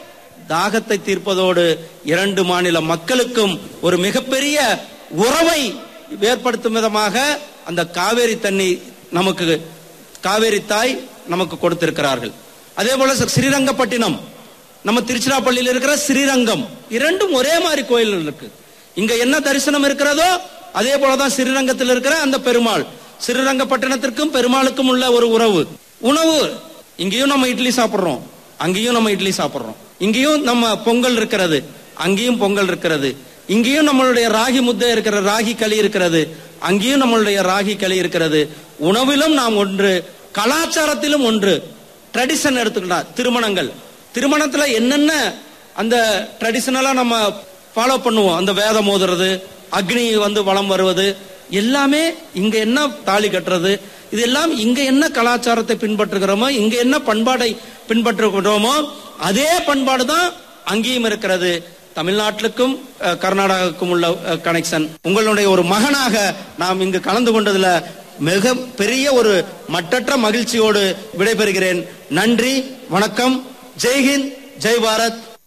தாகத்தை தீர்ப்பதோடு இரண்டு மாநில மக்களுக்கும் ஒரு மிகப்பெரிய உறவை ஏற்படுத்தும் விதமாக அந்த காவேரி தண்ணி நமக்கு காவேரி தாய் நமக்கு கொடுத்திருக்கிறார்கள் அதே போல ஸ்ரீரங்கப்பட்டினம் நம்ம திருச்சிராப்பள்ளியில் இருக்கிற ஸ்ரீரங்கம் இரண்டும் ஒரே மாதிரி கோயில்கள் இருக்கு இங்க என்ன தரிசனம் இருக்கிறதோ அதே போலதான் ஸ்ரீரங்கத்தில் இருக்கிற அந்த பெருமாள் ஸ்ரீரங்கப்பட்டினத்திற்கும் பெருமாளுக்கும் உள்ள ஒரு உறவு உணவு இங்கேயும் நம்ம இட்லி சாப்பிடுறோம் அங்கேயும் நம்ம இட்லி சாப்பிடுறோம் இங்கேயும் நம்ம பொங்கல் இருக்கிறது அங்கேயும் பொங்கல் இருக்கிறது இங்கேயும் நம்மளுடைய ராகி முத்தை இருக்கிற ராகி களி இருக்கிறது அங்கேயும் நம்மளுடைய ராகி களி இருக்கிறது உணவிலும் நாம் ஒன்று கலாச்சாரத்திலும் ஒன்று ட்ரெடிஷன் எடுத்துக்கிட்டா திருமணங்கள் திருமணத்துல என்னென்ன அந்த ட்ரெடிஷனலா நம்ம ஃபாலோ பண்ணுவோம் அந்த வேதம் ஓதுறது அக்னி வந்து வளம் வருவது எல்லாமே இங்க என்ன தாலி கட்டுறது இதெல்லாம் இங்க என்ன கலாச்சாரத்தை பின்பற்றுகிறோமோ இங்க என்ன பண்பாடை பின்பற்றுகிறோமோ அதே பண்பாடு தான் அங்கேயும் இருக்கிறது தமிழ்நாட்டிற்கும் அஹ், கர்நாடகாவுக்கும் உள்ள கனெக்ஷன் உங்களுடைய ஒரு மகனாக நாம் இங்கு கலந்து கொண்டதுல மிக பெரிய ஒரு மட்டற்ற மகிழ்ச்சியோடு விடைபெறுகிறேன் நன்றி வணக்கம் ஜெய்ஹிந்த் ஜெய் பாரத்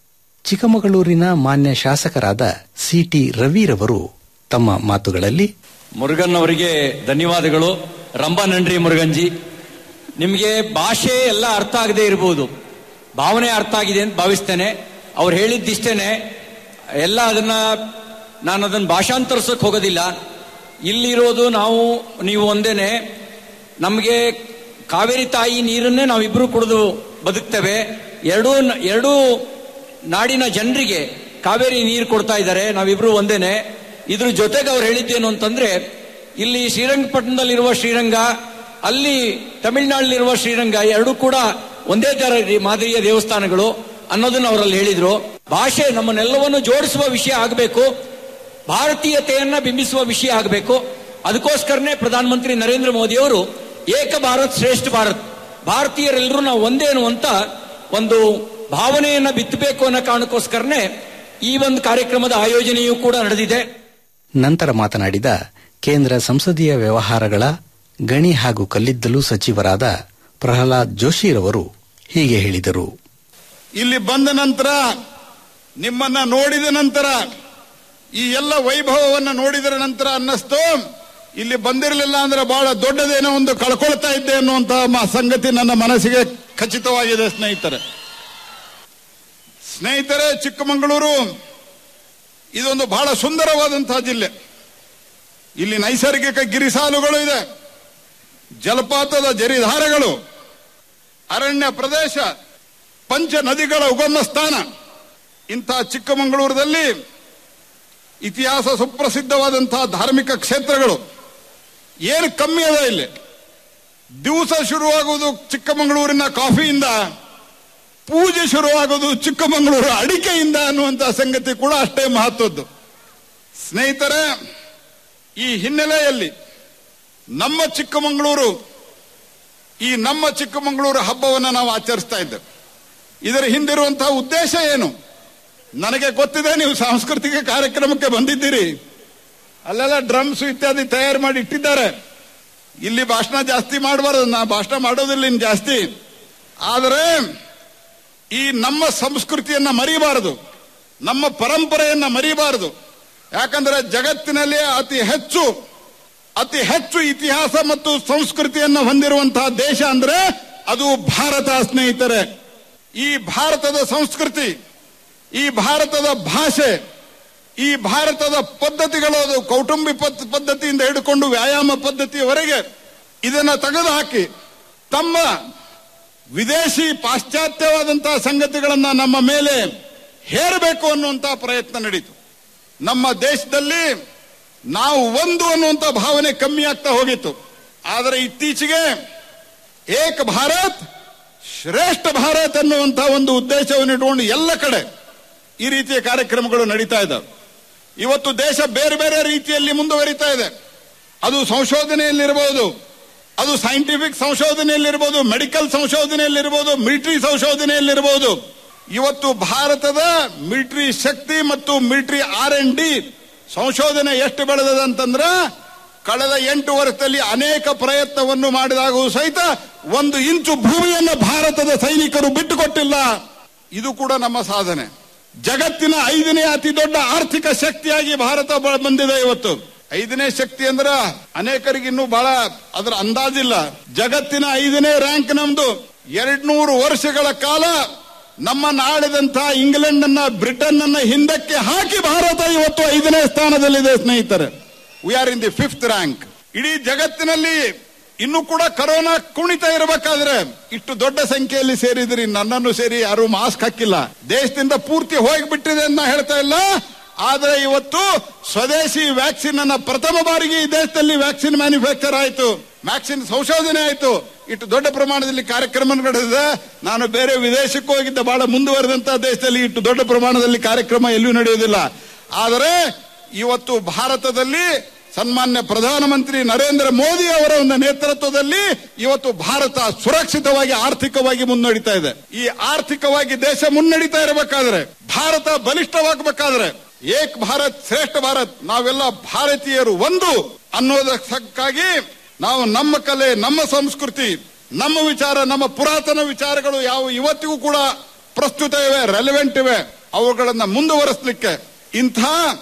ಚಿಕ್ಕಮಗಳೂರಿನ ಮಾನ್ಯ ಶಾಸಕರಾದ ಸಿಟಿ ರವಿರವರು ತಮ್ಮ ಮಾತುಗಳಲ್ಲಿ ಮುರುಗನ್ ಅವರಿಗೆ ಧನ್ಯವಾದಗಳು ರಂಭಾ ನನ್ರಿ ಮುರುಗನ್ಜಿ ನಿಮಗೆ ಭಾಷೆ ಎಲ್ಲ ಅರ್ಥ ಆಗದೆ ಇರಬಹುದು ಭಾವನೆ ಅರ್ಥ ಆಗಿದೆ ಅಂತ ಭಾವಿಸ್ತೇನೆ ಅವ್ರು ಹೇಳಿದ್ದಿಷ್ಟೇನೆ ಎಲ್ಲ ಅದನ್ನ ನಾನು ಅದನ್ನ ಭಾಷಾಂತರಿಸಕ್ ಹೋಗೋದಿಲ್ಲ ಇಲ್ಲಿರೋದು ನಾವು ನೀವು ಒಂದೇನೆ ನಮಗೆ ಕಾವೇರಿ ತಾಯಿ ನೀರನ್ನೇ ನಾವಿಬ್ರು ಕುಡಿದು ಬದುಕ್ತೇವೆ ಎರಡೂ ಎರಡೂ ನಾಡಿನ ಜನರಿಗೆ ಕಾವೇರಿ ನೀರು ಕೊಡ್ತಾ ಇದ್ದಾರೆ ನಾವಿಬ್ರು ಒಂದೇನೆ ಇದ್ರ ಜೊತೆಗೆ ಅವ್ರು ಹೇಳಿದ್ದೇನು ಅಂತಂದ್ರೆ ಇಲ್ಲಿ ಶ್ರೀರಂಗಪಟ್ಟಣದಲ್ಲಿರುವ ಶ್ರೀರಂಗ ಅಲ್ಲಿ ತಮಿಳುನಾಡಿನಲ್ಲಿರುವ ಶ್ರೀರಂಗ ಎರಡೂ ಕೂಡ ಒಂದೇ ತರ ಮಾದರಿಯ ದೇವಸ್ಥಾನಗಳು ಅನ್ನೋದನ್ನ ಅವರಲ್ಲಿ ಹೇಳಿದ್ರು ಭಾಷೆ ನಮ್ಮನ್ನೆಲ್ಲವನ್ನು ಜೋಡಿಸುವ ವಿಷಯ ಆಗಬೇಕು ಭಾರತೀಯತೆಯನ್ನ ಬಿಂಬಿಸುವ ವಿಷಯ ಆಗಬೇಕು ಅದಕ್ಕೋಸ್ಕರನೇ ಪ್ರಧಾನಮಂತ್ರಿ ನರೇಂದ್ರ ಮೋದಿ ಅವರು ಏಕ ಭಾರತ್ ಶ್ರೇಷ್ಠ ಭಾರತ್ ಭಾರತೀಯರೆಲ್ಲರೂ ನಾವು ಒಂದೇ ಅನ್ನುವಂತ ಒಂದು ಭಾವನೆಯನ್ನ ಬಿತ್ತಬೇಕು ಅನ್ನೋ ಕಾರಣಕ್ಕೋಸ್ಕರನೇ ಈ ಒಂದು ಕಾರ್ಯಕ್ರಮದ ಆಯೋಜನೆಯೂ ಕೂಡ ನಡೆದಿದೆ ನಂತರ ಮಾತನಾಡಿದ ಕೇಂದ್ರ ಸಂಸದೀಯ ವ್ಯವಹಾರಗಳ ಗಣಿ ಹಾಗೂ ಕಲ್ಲಿದ್ದಲು ಸಚಿವರಾದ ಪ್ರಹ್ಲಾದ್ ಜೋಶಿರವರು ಹೀಗೆ ಹೇಳಿದರು ಇಲ್ಲಿ ಬಂದ ನಂತರ ನಿಮ್ಮನ್ನ ನೋಡಿದ ನಂತರ ಈ ಎಲ್ಲ ವೈಭವವನ್ನ ನೋಡಿದ ನಂತರ ಅನ್ನಿಸ್ತು ಇಲ್ಲಿ ಬಂದಿರಲಿಲ್ಲ ಅಂದ್ರೆ ಬಹಳ ದೊಡ್ಡದೇನೋ ಒಂದು ಕಳ್ಕೊಳ್ತಾ ಇದ್ದೆ ಅನ್ನುವಂತಹ ಮ- ಸಂಗತಿ ನನ್ನ ಮನಸ್ಸಿಗೆ ಖಚಿತವಾಗಿದೆ ಸ್ನೇಹಿತರೆ ಸ್ನೇಹಿತರೆ ಚಿಕ್ಕಮಗಳೂರು ಇದೊಂದು ಬಹಳ ಸುಂದರವಾದಂತಹ ಜಿಲ್ಲೆ ಇಲ್ಲಿ ನೈಸರ್ಗಿಕ ಗಿರಿಸಾಲುಗಳು ಇದೆ ಜಲಪಾತದ ಜರಿಧಾರೆಗಳು ಅರಣ್ಯ ಪ್ರದೇಶ ಪಂಚ ನದಿಗಳ ಉಗಮ ಸ್ಥಾನ ಇಂತಹ ಚಿಕ್ಕಮಗಳೂರದಲ್ಲಿ ಇತಿಹಾಸ ಸುಪ್ರಸಿದ್ಧವಾದಂತಹ ಧಾರ್ಮಿಕ ಕ್ಷೇತ್ರಗಳು ಏನು ಕಮ್ಮಿ ಅದ ಇಲ್ಲಿ ದಿವಸ ಶುರುವಾಗುವುದು ಚಿಕ್ಕಮಗಳೂರಿನ ಕಾಫಿಯಿಂದ ಪೂಜೆ ಶುರುವಾಗುವುದು ಚಿಕ್ಕಮಗಳೂರು ಅಡಿಕೆಯಿಂದ ಅನ್ನುವಂಥ ಸಂಗತಿ ಕೂಡ ಅಷ್ಟೇ ಮಹತ್ವದ್ದು ಸ್ನೇಹಿತರೆ ಈ ಹಿನ್ನೆಲೆಯಲ್ಲಿ ನಮ್ಮ ಚಿಕ್ಕಮಗಳೂರು ಈ ನಮ್ಮ ಚಿಕ್ಕಮಗಳೂರು ಹಬ್ಬವನ್ನು ನಾವು ಆಚರಿಸ್ತಾ ಇದ್ದೇವೆ ಇದರ ಹಿಂದಿರುವಂತಹ ಉದ್ದೇಶ ಏನು ನನಗೆ ಗೊತ್ತಿದೆ ನೀವು ಸಾಂಸ್ಕೃತಿಕ ಕಾರ್ಯಕ್ರಮಕ್ಕೆ ಬಂದಿದ್ದೀರಿ ಅಲ್ಲೆಲ್ಲ ಡ್ರಮ್ಸ್ ಇತ್ಯಾದಿ ತಯಾರು ಮಾಡಿ ಇಟ್ಟಿದ್ದಾರೆ ಇಲ್ಲಿ ಭಾಷಣ ಜಾಸ್ತಿ ಮಾಡಬಾರದು ನಾ ಭಾಷಣ ಮಾಡೋದಿಲ್ಲ ಇನ್ನು ಜಾಸ್ತಿ ಆದರೆ ಈ ನಮ್ಮ ಸಂಸ್ಕೃತಿಯನ್ನ ಮರಿಬಾರದು ನಮ್ಮ ಪರಂಪರೆಯನ್ನ ಮರಿಬಾರದು ಯಾಕಂದ್ರೆ ಜಗತ್ತಿನಲ್ಲಿ ಅತಿ ಹೆಚ್ಚು ಅತಿ ಹೆಚ್ಚು ಇತಿಹಾಸ ಮತ್ತು ಸಂಸ್ಕೃತಿಯನ್ನು ಹೊಂದಿರುವಂತಹ ದೇಶ ಅಂದ್ರೆ ಅದು ಭಾರತ ಸ್ನೇಹಿತರೆ ಈ ಭಾರತದ ಸಂಸ್ಕೃತಿ ಈ ಭಾರತದ ಭಾಷೆ ಈ ಭಾರತದ ಪದ್ಧತಿಗಳು ಅದು ಕೌಟುಂಬಿ ಪದ್ಧ- ಪದ್ಧತಿಯಿಂದ ಹಿಡ್ಕೊಂಡು ವ್ಯಾಯಾಮ ಪದ್ಧತಿಯವರೆಗೆ ಇದನ್ನ ತೆಗೆದುಹಾಕಿ ತಮ್ಮ ವಿದೇಶಿ ಪಾಶ್ಚಾತ್ಯವಾದಂತಹ ಸಂಗತಿಗಳನ್ನ ನಮ್ಮ ಮೇಲೆ ಹೇರಬೇಕು ಅನ್ನುವಂತಹ ಪ್ರಯತ್ನ ನಡೀತು ನಮ್ಮ ದೇಶದಲ್ಲಿ ನಾವು ಒಂದು ಅನ್ನುವಂಥ ಭಾವನೆ ಕಮ್ಮಿ ಆಗ್ತಾ ಹೋಗಿತ್ತು ಆದರೆ ಇತ್ತೀಚೆಗೆ ಏಕ ಭಾರತ್ ಶ್ರೇಷ್ಠ ಭಾರತ್ ಅನ್ನುವಂಥ ಒಂದು ಉದ್ದೇಶವನ್ನು ಇಟ್ಕೊಂಡು ಎಲ್ಲ ಕಡೆ ಈ ರೀತಿಯ ಕಾರ್ಯಕ್ರಮಗಳು ನಡೀತಾ ಇದ್ದಾವೆ ಇವತ್ತು ದೇಶ ಬೇರೆ ಬೇರೆ ರೀತಿಯಲ್ಲಿ ಮುಂದುವರಿತಾ ಇದೆ ಅದು ಸಂಶೋಧನೆಯಲ್ಲಿರಬಹುದು ಅದು ಸೈಂಟಿಫಿಕ್ ಸಂಶೋಧನೆಯಲ್ಲಿರ್ಬೋದು ಮೆಡಿಕಲ್ ಸಂಶೋಧನೆಯಲ್ಲಿರ್ಬೋದು ಮಿಲಿಟರಿ ಸಂಶೋಧನೆಯಲ್ಲಿರ್ಬೋದು ಇವತ್ತು ಭಾರತದ ಮಿಲಿಟರಿ ಶಕ್ತಿ ಮತ್ತು ಮಿಲಿಟರಿ ಆರ್ ಎನ್ ಡಿ ಸಂಶೋಧನೆ ಎಷ್ಟು ಬೆಳೆದದ ಅಂತಂದ್ರ ಕಳೆದ ಎಂಟು ವರ್ಷದಲ್ಲಿ ಅನೇಕ ಪ್ರಯತ್ನವನ್ನು ಮಾಡಿದಾಗೂ ಸಹಿತ ಒಂದು ಇಂಚು ಭೂಮಿಯನ್ನು ಭಾರತದ ಸೈನಿಕರು ಬಿಟ್ಟುಕೊಟ್ಟಿಲ್ಲ ಇದು ಕೂಡ ನಮ್ಮ ಸಾಧನೆ ಜಗತ್ತಿನ ಐದನೇ ಅತಿ ದೊಡ್ಡ ಆರ್ಥಿಕ ಶಕ್ತಿಯಾಗಿ ಭಾರತ ಬ- ಬಂದಿದೆ ಇವತ್ತು ಐದನೇ ಶಕ್ತಿ ಅಂದ್ರ ಅನೇಕರಿಗೆ ಇನ್ನೂ ಬಹಳ ಅದರ ಅಂದಾಜಿಲ್ಲ ಜಗತ್ತಿನ ಐದನೇ ರ್ಯಾಂಕ್ ನಮ್ದು ಎರಡ್ನೂರು ವರ್ಷಗಳ ಕಾಲ ನಮ್ಮ ನಾಳಿದಂತಹ ಇಂಗ್ಲೆಂಡ್ ಅನ್ನ ಬ್ರಿಟನ್ ಅನ್ನ ಹಿಂದಕ್ಕೆ ಹಾಕಿ ಭಾರತ ಇವತ್ತು ಐದನೇ ಸ್ಥಾನದಲ್ಲಿದೆ ಸ್ನೇಹಿತರೆ we are in the fifth rank ಇಡೀ ಜಗತ್ತಿನಲ್ಲಿ ಇನ್ನು ಕೂಡ ಕರೋನಾ ಕುಣಿತ ಇರಬೇಕಾದ್ರೆ ಇಷ್ಟು ದೊಡ್ಡ ಸಂಖ್ಯೆಯಲ್ಲಿ ಸೇರಿದ್ರಿ ನನ್ನನ್ನು ಸೇರಿ ಯಾರು ಮಾಸ್ಕ್ ಹಾಕಿಲ್ಲ ದೇಶದಿಂದ ಪೂರ್ತಿ ಹೋಗಿಬಿಟ್ಟಿದೆ ಅಂತ ನಾ ಹೇಳ್ತಾ ಇಲ್ಲ ಆದ್ರೆ ಇವತ್ತು ಸ್ವದೇಶಿ ವ್ಯಾಕ್ಸಿನ್ ಅನ್ನ ಪ್ರಥಮ ಬಾರಿಗೆ ಈ ದೇಶದಲ್ಲಿ ವ್ಯಾಕ್ಸಿನ್ ಮ್ಯಾನುಫ್ಯಾಕ್ಚರ್ ಆಯಿತು ವ್ಯಾಕ್ಸಿನ್ ಸಂಶೋಧನೆ ಆಯಿತು ಇಷ್ಟು ದೊಡ್ಡ ಪ್ರಮಾಣದಲ್ಲಿ ಕಾರ್ಯಕ್ರಮ ನಡೆದಿದೆ ನಾನು ಬೇರೆ ವಿದೇಶಕ್ಕೆ ಹೋಗಿದ್ದ ಬಹಳ ಮುಂದುವರೆದಂತಹ ದೇಶದಲ್ಲಿ ಇಷ್ಟು ದೊಡ್ಡ ಪ್ರಮಾಣದಲ್ಲಿ ಕಾರ್ಯಕ್ರಮ ಎಲ್ಲೂ ನಡೆಯುವುದಿಲ್ಲ ಆದರೆ ಇವತ್ತು ಭಾರತದಲ್ಲಿ ಸನ್ಮಾನ್ಯ ಪ್ರಧಾನಮಂತ್ರಿ ನರೇಂದ್ರ ಮೋದಿ ಅವರ ಒಂದು ನೇತೃತ್ವದಲ್ಲಿ ಇವತ್ತು ಭಾರತ ಸುರಕ್ಷಿತವಾಗಿ ಆರ್ಥಿಕವಾಗಿ ಮುನ್ನಡೀತಾ ಇದೆ ಈ ಆರ್ಥಿಕವಾಗಿ ದೇಶ ಮುನ್ನಡೀತಾ ಇರಬೇಕಾದ್ರೆ ಭಾರತ ಬಲಿಷ್ಠವಾಗಬೇಕಾದ್ರೆ ಏಕ್ ಭಾರತ್ ಶ್ರೇಷ್ಠ ಭಾರತ್ ನಾವೆಲ್ಲ ಭಾರತೀಯರು ಒಂದು ಅನ್ನೋದಕ್ಕಾಗಿ ನಾವು ನಮ್ಮ ಕಲೆ ನಮ್ಮ ಸಂಸ್ಕೃತಿ ನಮ್ಮ ವಿಚಾರ ನಮ್ಮ ಪುರಾತನ ವಿಚಾರಗಳು ಯಾವ ಇವತ್ತಿಗೂ ಕೂಡ ಪ್ರಸ್ತುತ ಇವೆ ರೆಲೆವೆಂಟ್ ಇವೆ ಅವುಗಳನ್ನ ಮುಂದುವರಿಸಲಿಕ್ಕೆ ಇಂಥ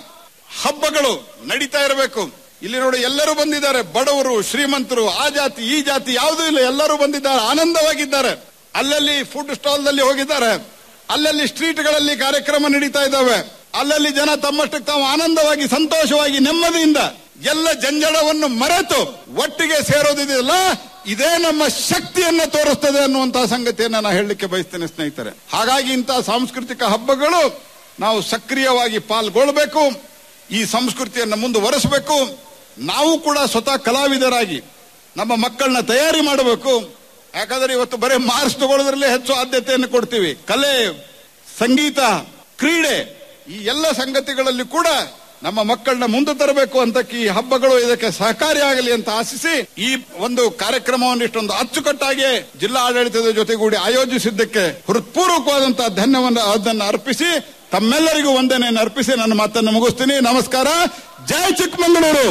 ಹಬ್ಬಗಳು ನಡೀತಾ ಇರಬೇಕು ಇಲ್ಲಿ ನೋಡಿ ಎಲ್ಲರೂ ಬಂದಿದ್ದಾರೆ ಬಡವರು ಶ್ರೀಮಂತರು ಆ ಜಾತಿ ಈ ಜಾತಿ ಯಾವುದೂ ಇಲ್ಲ ಎಲ್ಲರೂ ಬಂದಿದ್ದಾರೆ ಆನಂದವಾಗಿದ್ದಾರೆ ಅಲ್ಲಲ್ಲಿ ಫುಡ್ ಸ್ಟಾಲ್ ನಲ್ಲಿ ಹೋಗಿದ್ದಾರೆ ಅಲ್ಲಲ್ಲಿ ಸ್ಟ್ರೀಟ್ಗಳಲ್ಲಿ ಕಾರ್ಯಕ್ರಮ ನಡೀತಾ ಇದ್ದಾವೆ ಅಲ್ಲಲ್ಲಿ ಜನ ತಮ್ಮಷ್ಟಕ್ಕೆ ತಾವು ಆನಂದವಾಗಿ ಸಂತೋಷವಾಗಿ ನೆಮ್ಮದಿಯಿಂದ ಎಲ್ಲ ಜಂಜಡವನ್ನು ಮರೆತು ಒಟ್ಟಿಗೆ ಸೇರೋದಿದೆಯಲ್ಲ ಇದೇ ನಮ್ಮ ಶಕ್ತಿಯನ್ನ ತೋರಿಸ್ತದೆ ಅನ್ನುವಂತಹ ಸಂಗತಿಯನ್ನ ನಾನು ಹೇಳಲಿಕ್ಕೆ ಬಯಸ್ತೇನೆ ಸ್ನೇಹಿತರೆ ಹಾಗಾಗಿ ಇಂತಹ ಸಾಂಸ್ಕೃತಿಕ ಹಬ್ಬಗಳು ನಾವು ಸಕ್ರಿಯವಾಗಿ ಪಾಲ್ಗೊಳ್ಬೇಕು ಈ ಸಂಸ್ಕೃತಿಯನ್ನು ಮುಂದುವರೆಸಬೇಕು ನಾವು ಕೂಡ ಸ್ವತಃ ಕಲಾವಿದರಾಗಿ ನಮ್ಮ ಮಕ್ಕಳನ್ನ ತಯಾರಿ ಮಾಡಬೇಕು ಯಾಕಂದ್ರೆ ಇವತ್ತು ಬರೀ ಮಾರ್ಕ್ಸ್ ತಗೊಳ್ಳೋದ್ರಲ್ಲೇ ಹೆಚ್ಚು ಆದ್ಯತೆಯನ್ನು ಕೊಡ್ತೀವಿ ಕಲೆ ಸಂಗೀತ ಕ್ರೀಡೆ ಈ ಎಲ್ಲ ಸಂಗತಿಗಳಲ್ಲಿ ಕೂಡ ನಮ್ಮ ಮಕ್ಕಳನ್ನ ಮುಂದೆ ತರಬೇಕು ಅಂತ ಈ ಹಬ್ಬಗಳು ಇದಕ್ಕೆ ಸಹಕಾರಿಯಾಗಲಿ ಅಂತ ಆಶಿಸಿ ಈ ಒಂದು ಕಾರ್ಯಕ್ರಮವನ್ನು ಇಷ್ಟೊಂದು ಅಚ್ಚುಕಟ್ಟಾಗಿ ಜಿಲ್ಲಾ ಆಡಳಿತದ ಜೊತೆಗೂಡಿ ಆಯೋಜಿಸಿದ್ದಕ್ಕೆ ಹೃತ್ಪೂರ್ವಕವಾದಂತಹ ಧನ್ಯವನ್ನು ಅದನ್ನು ಅರ್ಪಿಸಿ ತಮ್ಮೆಲ್ಲರಿಗೂ ವಂದನೆಯನ್ನು ಅರ್ಪಿಸಿ ನನ್ನ ಮಾತನ್ನು ಮುಗಿಸ್ತೀನಿ ನಮಸ್ಕಾರ ಜೈ ಚಿಕ್ಕಮಗಳೂರು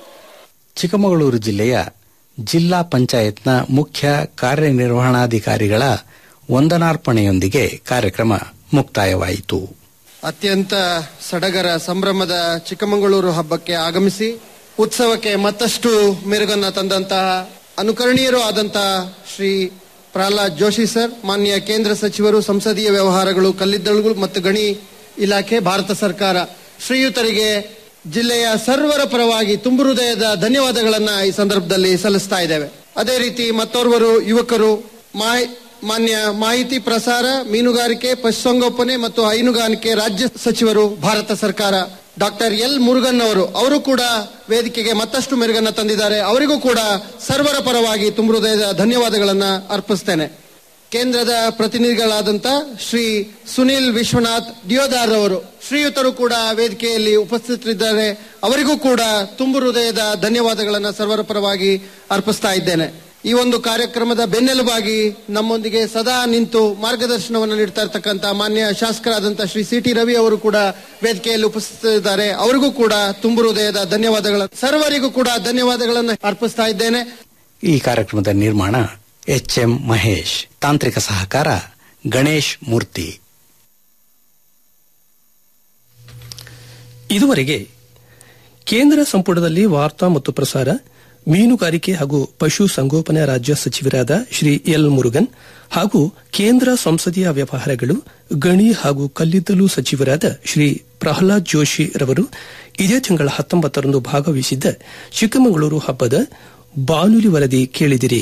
ಚಿಕ್ಕಮಗಳೂರು ಜಿಲ್ಲೆಯ ಜಿಲ್ಲಾ ಪಂಚಾಯತ್ನ ಮುಖ್ಯ ಕಾರ್ಯನಿರ್ವಹಣಾಧಿಕಾರಿಗಳ ವಂದನಾರ್ಪಣೆಯೊಂದಿಗೆ ಕಾರ್ಯಕ್ರಮ ಮುಕ್ತಾಯವಾಯಿತು ಅತ್ಯಂತ ಸಡಗರ ಸಂಭ್ರಮದ ಚಿಕ್ಕಮಗಳೂರು ಹಬ್ಬಕ್ಕೆ ಆಗಮಿಸಿ ಉತ್ಸವಕ್ಕೆ ಮತ್ತಷ್ಟು ಮೆರುಗನ್ನ ತಂದಂತಹ ಅನುಕರಣೀಯರೂ ಆದಂತಹ ಶ್ರೀ ಪ್ರಹ್ಲಾದ್ ಜೋಶಿ ಸರ್ ಮಾನ್ಯ ಕೇಂದ್ರ ಸಚಿವರು ಸಂಸದೀಯ ವ್ಯವಹಾರಗಳು ಕಲ್ಲಿದ್ದಲು ಮತ್ತು ಗಣಿ ಇಲಾಖೆ ಭಾರತ ಸರ್ಕಾರ ಶ್ರೀಯುತರಿಗೆ ಜಿಲ್ಲೆಯ ಸರ್ವರ ಪರವಾಗಿ ತುಂಬು ಹೃದಯದ ಧನ್ಯವಾದಗಳನ್ನ ಈ ಸಂದರ್ಭದಲ್ಲಿ ಸಲ್ಲಿಸ್ತಾ ಇದ್ದೇವೆ ಅದೇ ರೀತಿ ಮತ್ತೋರ್ವರು ಯುವಕರು ಮಾಹಿ- ಮಾನ್ಯ ಮಾಹಿತಿ ಪ್ರಸಾರ ಮೀನುಗಾರಿಕೆ ಪಶುಸಂಗೋಪನೆ ಮತ್ತು ಹೈನುಗಾರಿಕೆ ರಾಜ್ಯ ಸಚಿವರು ಭಾರತ ಸರ್ಕಾರ ಡಾಕ್ಟರ್ ಎಲ್ ಮುರುಗನ್ ಅವರು ಅವರು ಕೂಡ ವೇದಿಕೆಗೆ ಮತ್ತಷ್ಟು ಮೆರುಗನ್ನ ತಂದಿದ್ದಾರೆ ಅವರಿಗೂ ಕೂಡ ಸರ್ವರ ಪರವಾಗಿ ತುಂಬ ಹೃದಯದ ಧನ್ಯವಾದಗಳನ್ನ ಅರ್ಪಿಸ್ತೇನೆ ಕೇಂದ್ರದ ಪ್ರತಿನಿಧಿಗಳಾದಂತ ಶ್ರೀ ಸುನಿಲ್ ವಿಶ್ವನಾಥ್ ಡಿಯೋದಾರ್ ಅವರು ಶ್ರೀಯುತರು ಕೂಡ ವೇದಿಕೆಯಲ್ಲಿ ಉಪಸ್ಥಿತರಿದ್ದಾರೆ ಅವರಿಗೂ ಕೂಡ ತುಂಬು ಹೃದಯದ ಧನ್ಯವಾದಗಳನ್ನ ಸರ್ವರ ಪರವಾಗಿ ಅರ್ಪಿಸ್ತಾ ಇದ್ದೇನೆ ಈ ಒಂದು ಕಾರ್ಯಕ್ರಮದ ಬೆನ್ನೆಲುಬಾಗಿ ನಮ್ಮೊಂದಿಗೆ ಸದಾ ನಿಂತು ಮಾರ್ಗದರ್ಶನವನ್ನು ನೀಡ್ತಾ ಇರ್ತಕ್ಕಂಥ ಮಾನ್ಯ ಶಾಸಕರಾದಂತಹ ಶ್ರೀ ಸಿ ಟಿ ರವಿ ಅವರು ಕೂಡ ವೇದಿಕೆಯಲ್ಲಿ ಉಪಸ್ಥಿತರಿದ್ದಾರೆ ಅವರಿಗೂ ಕೂಡ ತುಂಬು ಹೃದಯದ ಧನ್ಯವಾದಗಳ ಸರ್ವರಿಗೂ ಕೂಡ ಧನ್ಯವಾದಗಳನ್ನು ಅರ್ಪಿಸ್ತಾ ಇದ್ದೇನೆ ಈ ಕಾರ್ಯಕ್ರಮದ ನಿರ್ಮಾಣ ಎಚ್ ಎಂ ಮಹೇಶ್ ತಾಂತ್ರಿಕ ಸಹಕಾರ ಗಣೇಶ್ ಮೂರ್ತಿ ಇದುವರೆಗೆ ಕೇಂದ್ರ ಸಂಪುಟದಲ್ಲಿ ವಾರ್ತಾ ಮತ್ತು ಪ್ರಸಾರ ಮೀನುಗಾರಿಕೆ ಹಾಗೂ ಪಶು ಸಂಗೋಪನಾ ರಾಜ್ಯ ಸಚಿವರಾದ ಶ್ರೀ ಎಲ್ ಮುರುಗನ್ ಹಾಗೂ ಕೇಂದ್ರ ಸಂಸದೀಯ ವ್ಯವಹಾರಗಳು ಗಣಿ ಹಾಗೂ ಕಲ್ಲಿದ್ದಲು ಸಚಿವರಾದ ಶ್ರೀ ಪ್ರಹ್ಲಾದ್ ಜೋಶಿ ರವರು ಇದೇ ತಿಂಗಳ ಹತ್ತೊಂಬತ್ತರಂದು ಭಾಗವಹಿಸಿದ್ದ ಚಿಕ್ಕಮಗಳೂರು ಹಬ್ಬದ ಬಾನುಲಿ ವರದಿ ಕೇಳಿದಿರಿ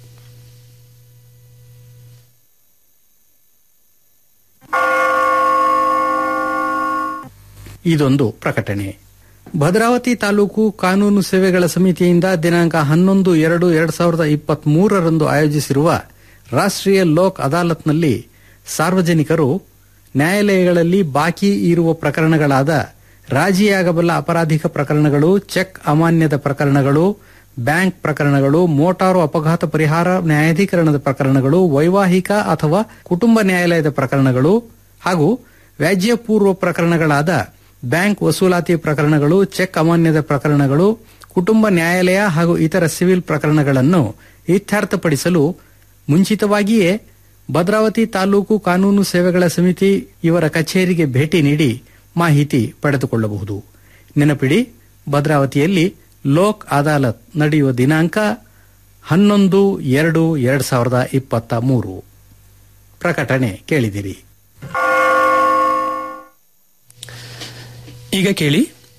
ಇದೊಂದು ಪ್ರಕಟಣೆ ಭದ್ರಾವತಿ ತಾಲೂಕು ಕಾನೂನು ಸೇವೆಗಳ ಸಮಿತಿಯಿಂದ ದಿನಾಂಕ ಹನ್ನೊಂದು ಎರಡು ಎರಡ್ ಸಾವಿರದ ಇಪ್ಪತ್ತ್ ಮೂರರಂದು ಆಯೋಜಿಸಿರುವ ರಾಷ್ಟ್ರೀಯ ಲೋಕ್ ಅದಾಲತ್ನಲ್ಲಿ ಸಾರ್ವಜನಿಕರು ನ್ಯಾಯಾಲಯಗಳಲ್ಲಿ ಬಾಕಿ ಇರುವ ಪ್ರಕರಣಗಳಾದ ರಾಜಿಯಾಗಬಲ್ಲ ಅಪರಾಧಿಕ ಪ್ರಕರಣಗಳು ಚೆಕ್ ಅಮಾನ್ಯದ ಪ್ರಕರಣಗಳು ಬ್ಯಾಂಕ್ ಪ್ರಕರಣಗಳು ಮೋಟಾರು ಅಪಘಾತ ಪರಿಹಾರ ನ್ಯಾಯಾಧೀಕರಣದ ಪ್ರಕರಣಗಳು ವೈವಾಹಿಕ ಅಥವಾ ಕುಟುಂಬ ನ್ಯಾಯಾಲಯದ ಪ್ರಕರಣಗಳು ಹಾಗೂ ವ್ಯಾಜ್ಯಪೂರ್ವ ಪ್ರಕರಣಗಳಾದ ಬ್ಯಾಂಕ್ ವಸೂಲಾತಿ ಪ್ರಕರಣಗಳು ಚೆಕ್ ಅಮಾನ್ಯದ ಪ್ರಕರಣಗಳು ಕುಟುಂಬ ನ್ಯಾಯಾಲಯ ಹಾಗೂ ಇತರ ಸಿವಿಲ್ ಪ್ರಕರಣಗಳನ್ನು ಇತ್ಯರ್ಥಪಡಿಸಲು ಮುಂಚಿತವಾಗಿಯೇ ಭದ್ರಾವತಿ ತಾಲೂಕು ಕಾನೂನು ಸೇವೆಗಳ ಸಮಿತಿ ಇವರ ಕಚೇರಿಗೆ ಭೇಟಿ ನೀಡಿ ಮಾಹಿತಿ ಪಡೆದುಕೊಳ್ಳಬಹುದು ನೆನಪಿಡಿ ಭದ್ರಾವತಿಯಲ್ಲಿ ಲೋಕ್ ಅದಾಲತ್ ನಡೆಯುವ ದಿನಾಂಕ ಹನ್ನೊಂದು ಎರಡು ಎರಡ್ ಸಾವಿರದ ಇಪ್ಪತ್ತ ಮೂರು ಪ್ರಕಟಣೆ ಕೇಳಿದಿರಿ ಈಗ ಕೇಳಿ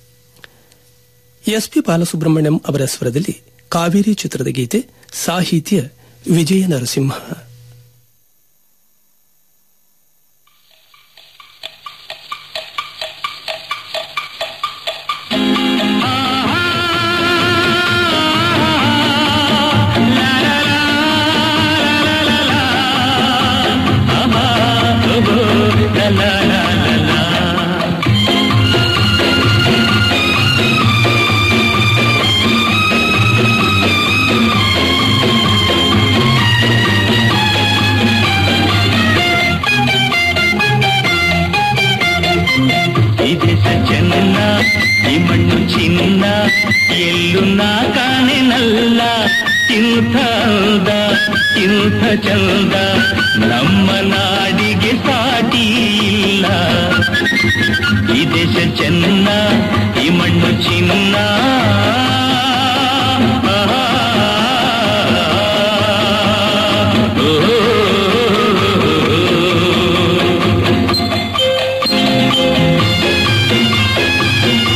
ಎಸ್ಪಿ ಬಾಲಸುಬ್ರಹ್ಮಣ್ಯಂ ಅವರ ಸ್ವರದಲ್ಲಿ ಕಾವೇರಿ ಚಿತ್ರದ ಗೀತೆ ಸಾಹಿತ್ಯ ವಿಜಯ ನರಸಿಂಹ ಇದೆ ಚೆನ್ನ ಈ ಮಣ್ಣು ಚಿನ್ನ ಎಲ್ಲೂ ನಾ ಕಾಣೆನಲ್ಲ ಇಂಥ ಅಂದ ಇಂಥ ಚಂದ ನಮ್ಮ ನಾಡಿಗೆ ಸಾಟಿ ಇಲ್ಲ ಈ ದೇಶ ಚೆನ್ನ ಈ ಮಣ್ಣು ಚಿನ್ನ